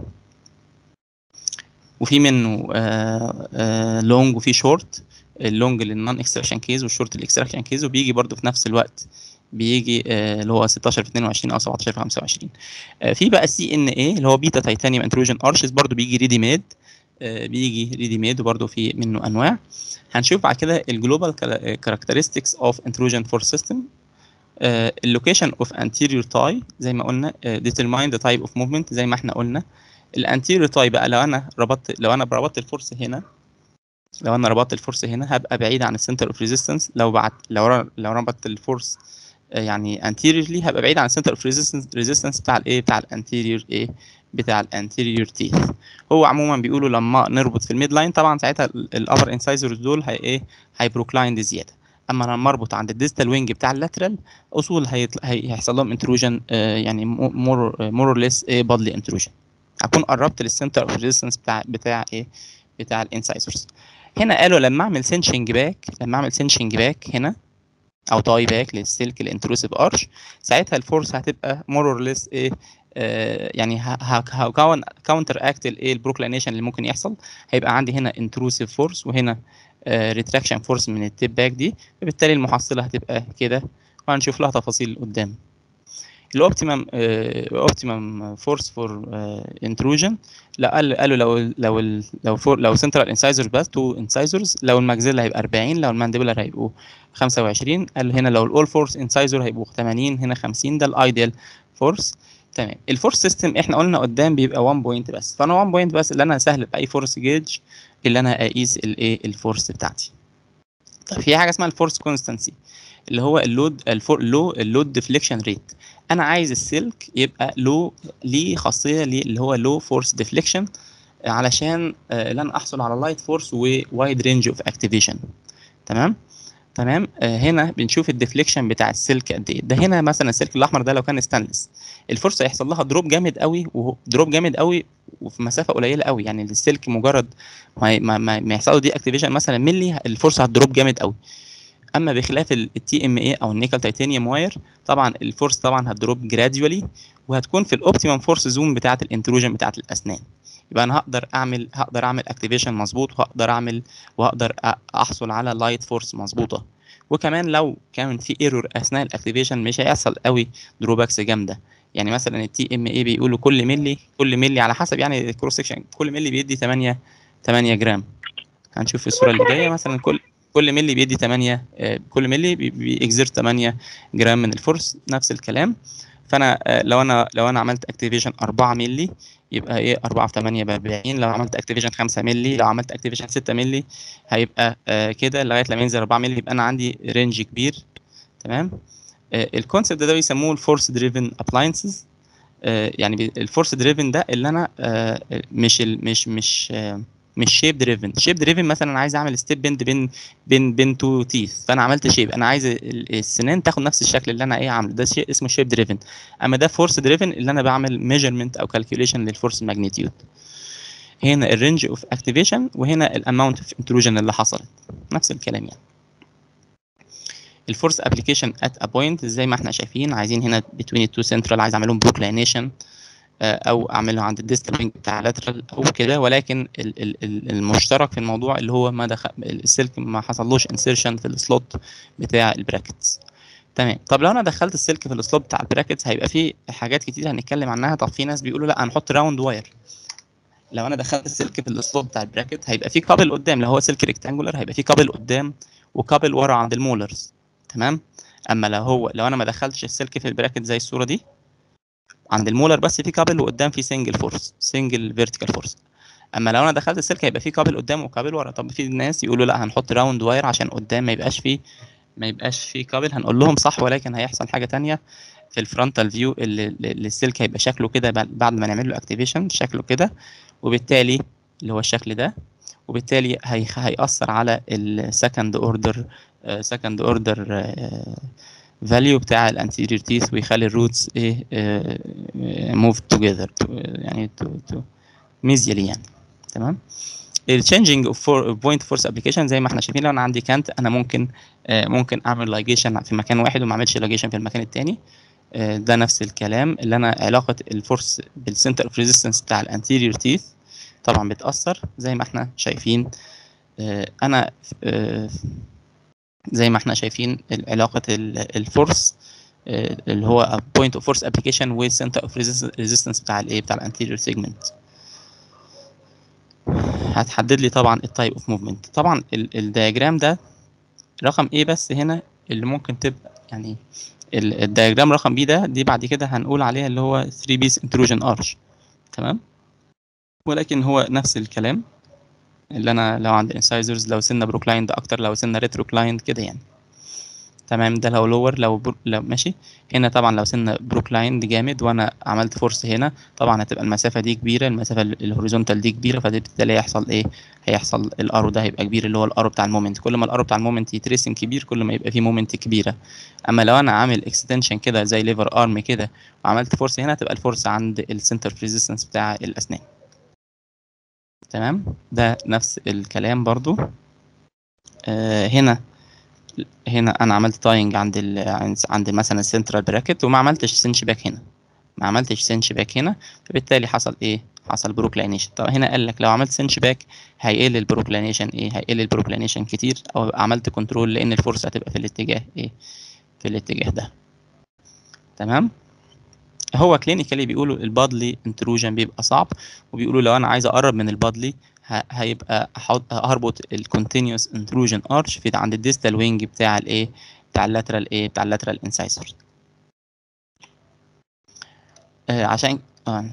وفي منه آه لونج وفي شورت اللونج للنون اكستراكشن كيز والشورت للاكستراكشن كيز وبيجي برضه في نفس الوقت بيجي آه اللي هو 16 في 22 او 17 في 25 آه في بقى السي ان اي اللي هو بيتا تيتانيوم انتروجن ارشز برضو بيجي ريدي ميد آه بيجي ريدي ميد وبرضو في منه انواع هنشوف بعد كده الجلوبال كاركترستكس اوف انتروجن فور سيستم اللوكيشن اوف انتيريور تاي زي ما قلنا ديترماين ذا تايب اوف موفمنت زي ما احنا قلنا الانتيريور تاي بقى لو انا ربطت لو انا ربطت الفورس هنا لو انا ربطت الفورس هنا هبقى بعيد عن السنتر اوف ريزيستنس لو بعت لو لو ربطت الفورس يعني anteriorly هبقى بعيد عن center of resistance resistance بتاع الايه بتاع الانتيريور ايه بتاع الانتيريور تيث هو عموما بيقولوا لما نربط في الميد لاين طبعا ساعتها الابر انسايزرز دول هي ايه هيبروكلايند زياده اما لما اربط عند الديستال وينج بتاع اللاترال اصول هيحصل لهم انتروجن آه يعني مور مور اور ليس ايه بادلي انتروجن هكون قربت للسنتر اوف ريزيستنس بتاع بتاع ايه بتاع الانسايزرز هنا قالوا لما اعمل سنشنج باك لما اعمل سنشنج باك هنا او تاي باك للسلك الانتروسيف ارش ساعتها الفورس هتبقى مور اور ليس ايه آه يعني هكون كاونتر اكت الايه البروكلينيشن اللي ممكن يحصل هيبقى عندي هنا انتروسيف فورس وهنا ريتراكشن آه فورس من التيب باك دي فبالتالي المحصله هتبقى كده وهنشوف لها تفاصيل قدام الاوبتيمم اوبتيمم فورس فور انتروجن لا قالوا لو لو لو فور لو سنترال انسايزرز بس تو انسايزرز لو الماكسيلا هيبقى 40 لو المانديبولار هيبقوا 25 قال هنا لو الاول فورس انسايزر هيبقوا 80 هنا 50 ده الايديال فورس تمام الفورس سيستم احنا قلنا قدام بيبقى 1 بوينت بس فانا 1 بوينت بس اللي انا سهل باي فورس جيج اللي انا اقيس الايه الفورس بتاعتي طيب في حاجه اسمها الفورس كونستانسي اللي هو اللود الفور لو اللود ديفليكشن ريت انا عايز السلك يبقى لو ليه خاصيه ليه اللي هو لو فورس ديفليكشن علشان ان انا احصل على لايت فورس ووايد رينج اوف اكتيفيشن تمام تمام آه هنا بنشوف الديفليكشن بتاع السلك قد ايه ده هنا مثلا السلك الاحمر ده لو كان ستانلس الفرصه يحصل لها دروب جامد قوي ودروب جامد قوي وفي مسافه قليله قوي يعني السلك مجرد ما ما, ما, ما يحصل له دي اكتيفيشن مثلا ملي الفرصه هتدروب جامد قوي اما بخلاف التي ام اي او النيكل تيتانيوم واير طبعا الفورس طبعا هتدروب جراديولي وهتكون في الاوبتيمم فورس زون بتاعه الانتروجن بتاعه الاسنان يبقى انا هقدر اعمل هقدر اعمل اكتيفيشن مظبوط وهقدر اعمل وهقدر احصل على لايت فورس مظبوطه وكمان لو كان في ايرور اثناء الاكتيفيشن مش هيحصل قوي دروباكس جامده يعني مثلا التي ام اي بيقولوا كل ملي كل ملي على حسب يعني الكروس سكشن كل ملي بيدي 8 8 جرام هنشوف في الصوره اللي جايه مثلا كل كل ملي بيدي 8 كل ملي بيكزرت 8 جرام من الفورس نفس الكلام فانا آه، لو انا لو انا عملت اكتيفيشن 4 مللي يبقى ايه 4 في 8 ب 40 لو عملت اكتيفيشن 5 مللي لو عملت اكتيفيشن 6 مللي هيبقى آه كده لغايه لما ينزل 4 مللي يبقى انا عندي رينج كبير تمام الكونسيبت ده بيسموه الفورس دريفن ابلاينسز يعني الفورس دريفن ده اللي انا آه، مش ال- مش مش آه، مش شيب دريفن شيب دريفن مثلا عايز اعمل ستيب بند بين بين بين تو تيث فانا عملت شيب انا عايز ال- السنان تاخد نفس الشكل اللي انا ايه عامله ده شيء اسمه شيب دريفن اما ده فورس دريفن اللي انا بعمل ميجرمنت او كالكوليشن للفورس ماجنتيود هنا الرينج اوف اكتيفيشن وهنا الاماونت اوف انتروجن اللي حصلت نفس الكلام يعني الفورس ابلكيشن ات ا بوينت زي ما احنا شايفين عايزين هنا بتوين التو سنترال عايز اعملهم بروكلينيشن او اعمله عند الديستال بتاع لاترال او كده ولكن ال- ال- ال- المشترك في الموضوع اللي هو ما دخل السلك ما حصلوش انسيرشن في السلوت بتاع البراكتس تمام طب لو انا دخلت السلك في السلوت بتاع البراكتس هيبقى في حاجات كتير هنتكلم عنها طب في ناس بيقولوا لا هنحط راوند واير لو انا دخلت السلك في السلوت بتاع البراكت هيبقى في كابل قدام لو هو سلك ريكتانجولار هيبقى في كابل قدام وكابل ورا عند المولرز تمام اما لو هو لو انا ما دخلتش السلك في البراكت زي الصوره دي عند المولر بس في كابل وقدام في سنجل فورس سنجل فيرتيكال فورس اما لو انا دخلت السلك هيبقى في كابل قدام وكابل ورا طب في ناس يقولوا لا هنحط راوند واير عشان قدام ما يبقاش فيه ما يبقاش فيه كابل هنقول لهم صح ولكن هيحصل حاجه تانية في الفرونتال فيو اللي اللي السلك هيبقى شكله كده بعد بعد ما نعمل له اكتيفيشن شكله كده وبالتالي اللي هو الشكل ده وبالتالي هي هيأثر على السكند اوردر سكند اوردر فاليو بتاع الانتيريور تيث ويخلي الروتس ايه موف توجذر يعني تو تو ميزيالي يعني تمام التشينجينج اوف بوينت فورس ابلكيشن زي ما احنا شايفين لو انا عندي كانت انا ممكن آه، ممكن اعمل لايجيشن في مكان واحد وما اعملش لايجيشن في المكان التاني آه، ده نفس الكلام اللي انا علاقه الفورس بالسنتر اوف ريزيستنس بتاع الانتيريور تيث طبعا بتاثر زي ما احنا شايفين آه، انا آه، زي ما احنا شايفين علاقه ال- الفورس آه، اللي هو بوينت اوف فورس ابلكيشن والسنتر اوف ريزيستنس بتاع الايه بتاع الانتيريور سيجمنت هتحدد لي طبعا التايب اوف موفمنت طبعا ال- الدياجرام ده رقم ايه بس هنا اللي ممكن تبقى يعني ال- الدياجرام رقم بي ده دي بعد كده هنقول عليها اللي هو 3 بيس انتروجن ارش تمام ولكن هو نفس الكلام اللي انا لو عند انسايزرز لو سنه بروكلايند اكتر لو سنه ريتروكلايند كده يعني تمام ده لو لور لو, برو... لو ماشي هنا طبعا لو سنه بروكلايند جامد وانا عملت فورس هنا طبعا هتبقى المسافه دي كبيره المسافه ال- الهوريزونتال دي كبيره فبالتالي هيحصل ايه هيحصل الارو ده هيبقى كبير اللي هو الارو بتاع المومنت كل ما الارو بتاع المومنت يترسم كبير كل ما يبقى فيه مومنت كبيره اما لو انا عامل اكستنشن كده زي ليفر ارم كده وعملت فورس هنا تبقى الفورس عند السنتر ريزيستنس بتاع الاسنان تمام ده نفس الكلام برضو آه هنا هنا انا عملت تاينج عند ال عند مثلا السنترال براكت وما عملتش سنش باك هنا ما عملتش سنش باك هنا فبالتالي حصل ايه حصل بروكلينيشن طب هنا قال لك لو عملت سنش باك هيقل البروكلينيشن ايه هيقل البروكلينيشن كتير او عملت كنترول لان الفرصه هتبقى في الاتجاه ايه في الاتجاه ده تمام هو كلينيكالي بيقولوا البادلي انتروجن بيبقى صعب وبيقولوا لو انا عايز اقرب من البادلي ه- هيبقى أحط- هربط الكونتينوس انتروجن ارش في عند الديستال وينج بتاع الايه بتاع اللاترال ايه بتاع اللاترال انسايسر آه عشان آه.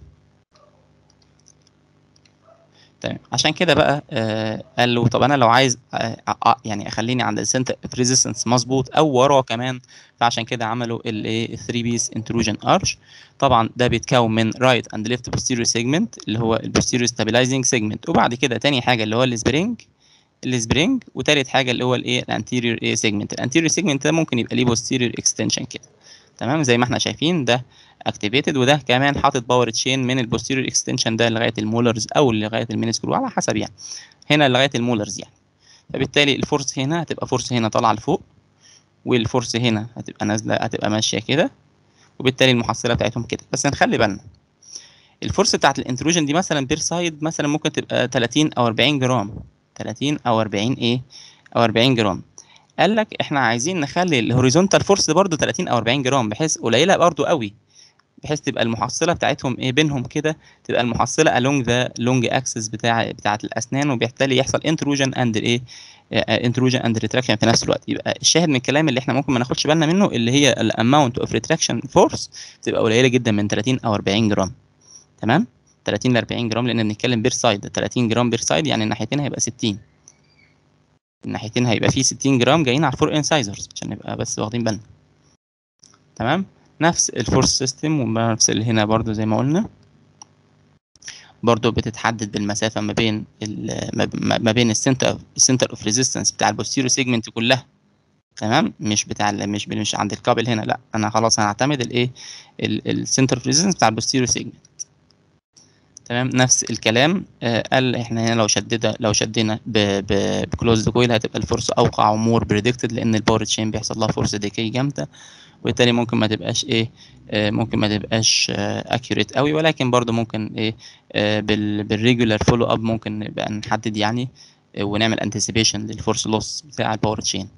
تمام عشان كده بقى آه قال له طب انا لو عايز آه آه يعني اخليني عند السنتر ريزيستنس مظبوط او وراه كمان فعشان كده عملوا الايه 3 بيس انتروجن ارش طبعا ده بيتكون من رايت اند ليفت posterior سيجمنت اللي هو البوستيريور ستابلايزنج سيجمنت وبعد كده تاني حاجه اللي هو السبرينج السبرينج وتالت حاجه اللي هو الايه الانتيريور ايه سيجمنت الانتيريور سيجمنت ده ممكن يبقى ليه posterior اكستنشن كده تمام زي ما احنا شايفين ده اكتيفيتد وده كمان حاطط باور تشين من البوستيريور اكستنشن ده لغايه المولرز او لغايه المين سكرو على حسب يعني هنا لغايه المولرز يعني فبالتالي الفورس هنا هتبقى فورس هنا طالعه لفوق والفورس هنا هتبقى نازله هتبقى ماشيه كده وبالتالي المحصله بتاعتهم كده بس نخلي بالنا الفورس بتاعت الانتروجن دي مثلا بير سايد مثلا ممكن تبقى 30 او 40 جرام 30 او 40 ايه او 40 جرام قال لك احنا عايزين نخلي الهوريزونتال فورس برضو 30 او 40 جرام بحيث قليله برضو قوي بحيث تبقى المحصله بتاعتهم ايه بينهم كده تبقى المحصله along the long axis بتاع بتاعه الاسنان وبالتالي يحصل intrusion and ايه intrusion and retraction في نفس الوقت يبقى الشاهد من الكلام اللي احنا ممكن ما ناخدش بالنا منه اللي هي الاماونت اوف retraction force بتبقى قليله جدا من 30 او 40 جرام تمام 30 ل 40 جرام لان بنتكلم بير سايد 30 جرام بير سايد يعني الناحيتين هيبقى 60 الناحيتين هيبقى فيه 60 جرام جايين على الفور انسايزرز عشان نبقى بس واخدين بالنا تمام نفس الفورس سيستم ونفس اللي هنا برضو زي ما قلنا برضو بتتحدد بالمسافة ما بين ما بين السنتر السنتر اوف ريزيستنس بتاع البوستيريو سيجمنت كلها تمام مش بتاع مش مش عند الكابل هنا لا انا خلاص هنعتمد الايه السنتر اوف ريزيستنس بتاع البوستيريو سيجمنت تمام نفس الكلام آه قال احنا هنا لو شددا لو شدينا بكلوزد كويل هتبقى الفورس اوقع ومور بريدكتد لان الباور تشين بيحصل لها فورس ديكي جامده وبالتالي ممكن ما تبقاش ايه آه ممكن ما تبقاش اكيوريت آه قوي ولكن برضو ممكن ايه آه بالريجولار فولو اب ممكن نبقى نحدد يعني آه ونعمل انتسيبيشن للفورس لوس بتاع الباور تشين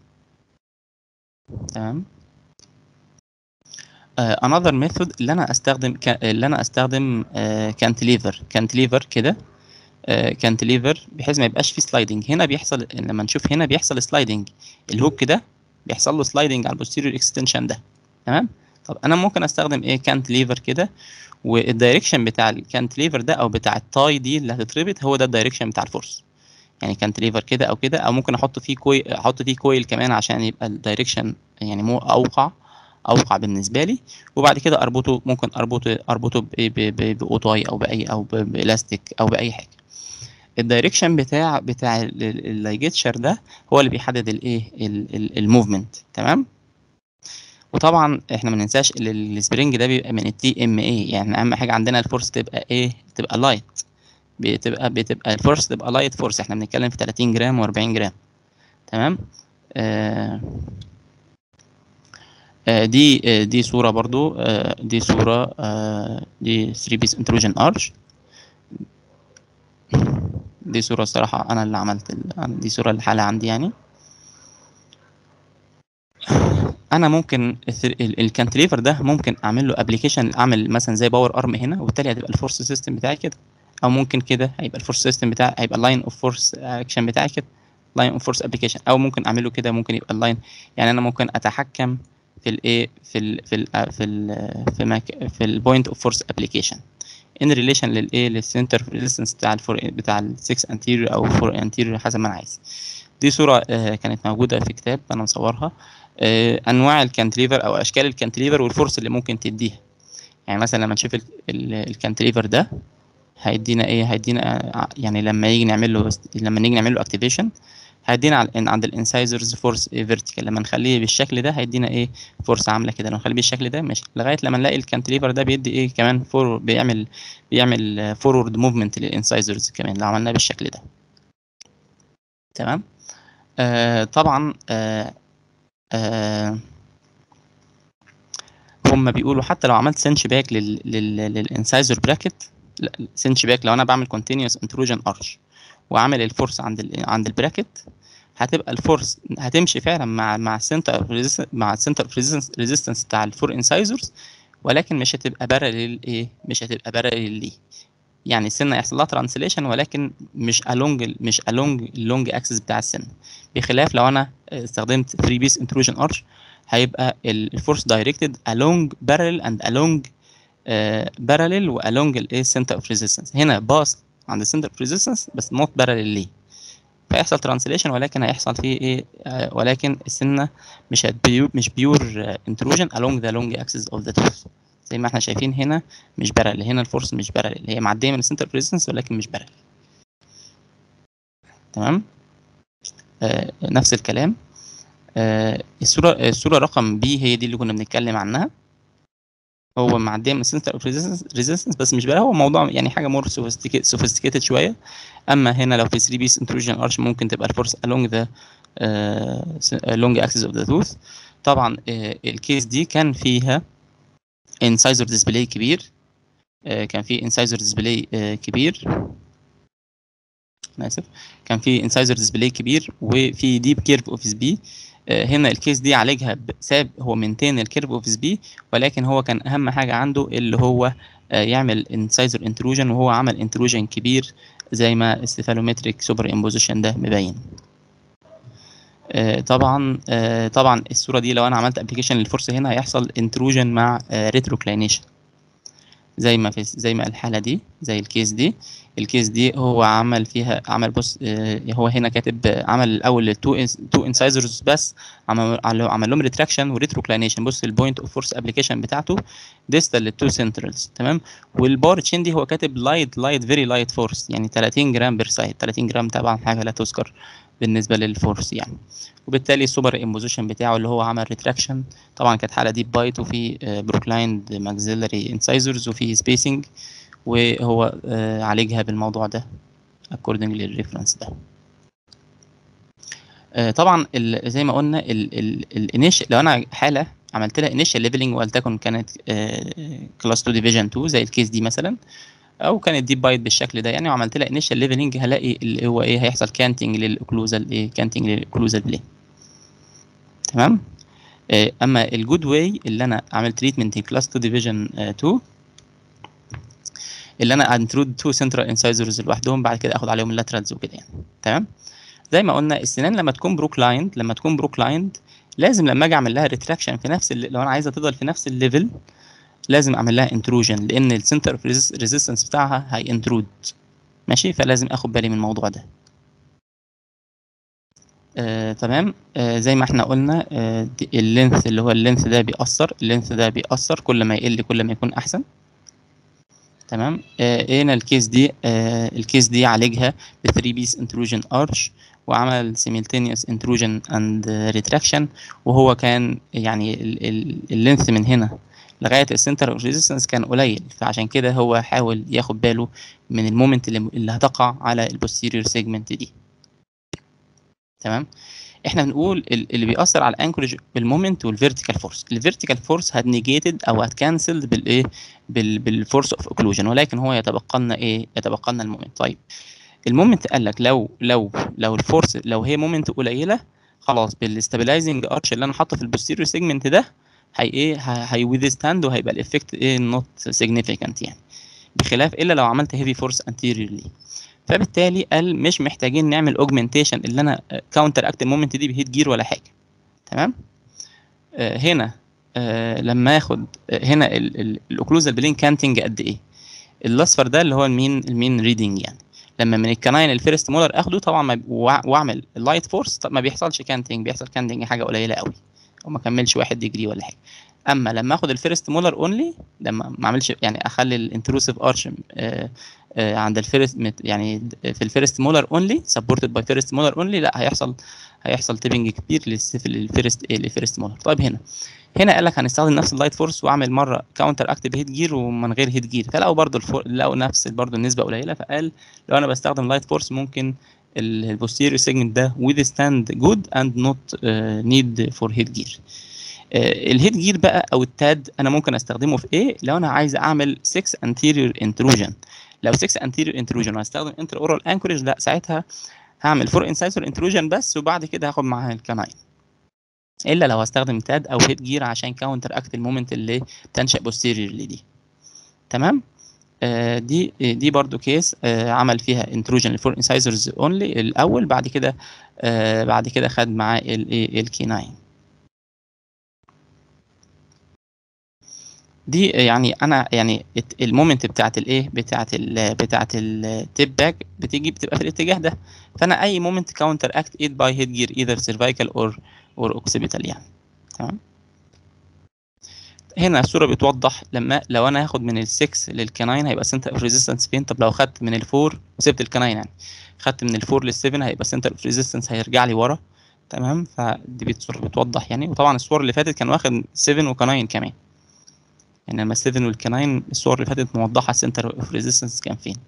تمام انذر uh, ميثود اللي انا استخدم اللي انا استخدم كانتليفر كانتليفر كده كانتليفر بحيث ما يبقاش فيه سلايدنج هنا بيحصل لما نشوف هنا بيحصل سلايدنج الهوك ده بيحصل له سلايدنج على البوستيريور اكستنشن ده تمام طب انا ممكن استخدم ايه كانتليفر كده والدايركشن بتاع الكانتليفر ده او بتاع التاي دي اللي هتتربط هو ده الدايركشن بتاع الفورس يعني كانتليفر كده او كده او ممكن احط فيه كويل احط فيه كويل كمان عشان يبقى الدايركشن يعني مو اوقع اوقع بالنسبه لي وبعد كده اربطه ممكن اربطه اربطه باوتاي او باي او بالاستيك او باي حاجه الدايركشن بتاع بتاع اللايجيتشر ده هو اللي بيحدد الايه الموفمنت تمام وطبعا احنا ما ننساش السبرينج ده بيبقى من التي ام اي يعني اهم حاجه عندنا الفورس تبقى ايه تبقى لايت بتبقى بتبقى الفورس تبقى لايت فورس احنا بنتكلم في 30 جرام و40 جرام تمام آه دي دي صورة برضو دي صورة دي 3 بيس انتروجن ارش دي صورة الصراحة أنا اللي عملت دي صورة الحالة عندي يعني أنا ممكن الكانتليفر ده ممكن أعمل له أبلكيشن أعمل مثلا زي باور أرم هنا وبالتالي هتبقى الفورس سيستم بتاعي كده أو ممكن كده هيبقى الفورس سيستم بتاعي هيبقى اللاين أوف فورس أكشن بتاعي كده لاين أوف فورس أبلكيشن أو ممكن أعمله كده ممكن يبقى اللاين يعني أنا ممكن أتحكم في الايه في ال في ال في ال في مك في البوينت اوف فورس ابلكيشن ان ريليشن للايه للسنتر ريزيستنس بتاع الفور بتاع ال 6 انتيريور او 4 انتيريور حسب ما انا عايز دي صوره آه كانت موجوده في كتاب انا مصورها آه انواع الكانتليفر او اشكال الكانتليفر والفورس اللي ممكن تديها يعني مثلا لما نشوف الكانتليفر ده هيدينا ايه هيدينا يعني لما يجي نعمل له لما نيجي نعمل له اكتيفيشن هيدينا عند الانسايزرز فورس فيرتيكال لما نخليه بالشكل ده هيدينا ايه فورس عامله كده لو نخليه بالشكل ده ماشي لغايه لما نلاقي الكانتليفر ده بيدي ايه كمان فور بيعمل بيعمل فورورد موفمنت للانسايزرز كمان لو عملناه بالشكل ده تمام آه طبعا آه آه هم بيقولوا حتى لو عملت سنش باك لل لل للانسايزر براكت سنش باك لو انا بعمل كونتينوس انتروجن ارش وعامل الفورس عند ال عند البراكت هتبقى الفورس هتمشي فعلا مع مع السنتر مع السنتر ريزيستنس بتاع الفور انسايزرز ولكن مش هتبقى بارلل ايه مش هتبقى بارلل ليه يعني السنه يحصل لها ترانسليشن ولكن مش along مش along اللونج اكسس بتاع السن بخلاف لو انا استخدمت 3 بيس انتروجن ارش هيبقى الفورس دايركتد along parallel and along بارلل uh, والونج الايه سنتر اوف ريزيستنس هنا باص عند السنتر اوف ريزيستنس بس نوت بارلل ليه فيحصل ترانسليشن ولكن هيحصل فيه ايه آه ولكن السنه مش بيور مش بيور انتروجن along the long axis of the tooth زي ما احنا شايفين هنا مش بارلل هنا الفورس مش بارلل هي معديه من السنتر اوف ريزيستنس ولكن مش بارلل تمام آه نفس الكلام آه الصوره الصوره رقم بي هي دي اللي كنا بنتكلم عنها هو معديه من سنتر اوف ريزيستنس بس مش بقى هو موضوع يعني حاجه مور سوفيستيكيتد شويه اما هنا لو في 3 بيس انتروجن ارش ممكن تبقى الفورس along the لونج اكسس اوف ذا توث طبعا uh, الكيس دي كان فيها انسايزر ديسبلاي كبير uh, كان في انسايزر ديسبلاي uh, كبير انا اسف كان في انسايزر ديسبلاي كبير وفي ديب كيرف اوف اس بي آه، هنا الكيس دي عالجها بساب هو مينتين الكيرف اوف سبي ولكن هو كان اهم حاجه عنده اللي هو آه، يعمل انسايزر انتروجن وهو عمل انتروجن كبير زي ما السيفالومتريك سوبر امبوزيشن ده مبين آه، طبعا آه، طبعا الصوره دي لو انا عملت ابلكيشن للفورس هنا هيحصل انتروجن مع ريتروكلاينيشن زي ما في زي ما الحاله دي زي الكيس دي الكيس دي هو عمل فيها عمل بص آه، هو هنا كاتب آه، عمل الاول تو تو انسايزرز بس عمل عمل لهم ريتراكشن وريتروكلاينيشن بص البوينت اوف فورس ابلكيشن بتاعته ديستال للتو سنترالز تمام والبار تشين دي هو كاتب لايت لايت فيري لايت فورس يعني 30 جرام بير سايد 30 جرام طبعا حاجه لا تذكر بالنسبه للفورس يعني وبالتالي السوبر امبوزيشن بتاعه اللي هو عمل ريتراكشن طبعا كانت حاله ديب بايت وفي بروكلايند ماكسيلري انسايزرز وفي سبيسنج وهو آه، عالجها بالموضوع ده according للريفرنس ده آه، طبعا ال- زي ما قلنا الانيش لو انا حاله عملت لها انيشال ليفلنج ولتكن كانت كلاس 2 ديفيجن 2 زي الكيس دي مثلا او كانت ديب بايت بالشكل ده يعني وعملت لها انيشال ليفلنج هلاقي اللي هو ايه هيحصل كانتنج للاوكلوزال ايه كانتنج للاوكلوزال بلين تمام آه، اما الجود واي اللي انا عملت تريتمنت كلاس 2 ديفيجن 2 اللي انا انترود تو سنترال انسايزرز لوحدهم بعد كده اخد عليهم اللاترالز وكده يعني تمام زي ما قلنا السنان لما تكون بروكلايند لما تكون بروكلايند لازم لما اجي اعمل لها ريتراكشن في نفس ال- لو انا عايزه تفضل في نفس الليفل لازم اعمل لها انتروجن لان السنتر اوف ريزيستنس بتاعها هي انترود ماشي فلازم اخد بالي من الموضوع ده آه، تمام آه، زي ما احنا قلنا آه، دي- اللينث اللي هو اللينث ده بيأثر اللينث ده بيأثر كل ما يقل كل ما يكون احسن تمام آه، هنا الكيس دي آه، الكيس دي عالجها ب 3 بيس انتروجن ارش وعمل simultaneous intrusion and retraction وهو كان يعني اللينث من هنا لغايه السنتر اوف ريزيستنس كان قليل فعشان كده هو حاول ياخد باله من المومنت اللي, اللي هتقع على البوستيريور سيجمنت دي تمام احنا بنقول ال- اللي بيأثر على الانكورج بالمومنت والفيرتيكال فورس الفيرتيكال فورس هتنيجيتد او هتكنسلد بالايه بال بالفورس اوف اوكلوجن ولكن هو يتبقى لنا ايه يتبقى لنا المومنت طيب المومنت قال لك لو لو لو الفورس لو هي مومنت قليله خلاص بالاستابلايزنج ارش اللي انا حاطه في البوستيريور سيجمنت ده هي ايه هي ويذستاند وهيبقى الافكت ايه نوت سيجنيفيكانت يعني بخلاف الا لو عملت هيفي فورس انتيريورلي فبالتالي قال مش محتاجين نعمل اوجمنتيشن اللي انا كاونتر اكت المومنت دي بهيت جير ولا حاجه تمام آه هنا آه لما اخد آه هنا الاوكلوزال بلين كانتنج قد ايه الاصفر ده اللي هو المين المين ريدنج يعني لما من الكناين الفيرست مولر اخده طبعا ما وأع- واعمل اللايت فورس طب ما بيحصلش كانتنج بيحصل كانتنج حاجه قليله قوي او ما كملش واحد ديجري ولا حاجه اما لما اخد الفيرست مولر اونلي لما ما اعملش يعني اخلي الانتروسيف ارش عند الفيرست يعني في الفيرست مولر اونلي سبورتد باي فيرست مولر اونلي لا هيحصل هيحصل تيبنج كبير للفيرست ايه للفيرست مولر طيب هنا هنا قال لك هنستخدم نفس اللايت فورس واعمل مره كاونتر اكتف هيت جير ومن غير هيت جير فلقوا برضو الفور... لقوا نفس برضو النسبه قليله فقال لو انا بستخدم لايت فورس ممكن البوستيريور سيجمنت ده withstand good and not uh, need for head gear الهيد جير بقى او التاد انا ممكن استخدمه في ايه لو انا عايز اعمل 6 anterior intrusion لو 6 anterior intrusion وهستخدم انتر اورال انكورج لا ساعتها هعمل 4 incisor intrusion بس وبعد كده هاخد معاها الكناين الا لو هستخدم تاد او هيد جير عشان كاونتر اكت المومنت اللي تنشا بوستيريورلي دي تمام آه دي دي برضو كيس آه عمل فيها انتروجن للفور انسايزرز اونلي الاول بعد كده آه بعد كده خد معاه الايه الكي 9 دي يعني انا يعني المومنت بتاعت الايه بتاعت ال بتاعت التيب باك بتيجي بتبقى في الاتجاه ده فانا اي مومنت كاونتر اكت ايد باي هيد جير ايذر سيرفايكال اور اور اوكسيبيتال يعني تمام هنا الصوره بتوضح لما لو انا هاخد من ال6 للكناين هيبقى سنتر اوف ريزيستنس فين طب لو خدت من ال4 وسبت الكناين يعني خدت من ال4 لل7 هيبقى سنتر اوف ريزيستنس هيرجع لي ورا تمام فدي بتصور بتوضح يعني وطبعا الصور اللي فاتت كان واخد 7 وكناين كمان يعني لما 7 والكناين الصور اللي فاتت موضحه السنتر اوف ريزيستنس كان فين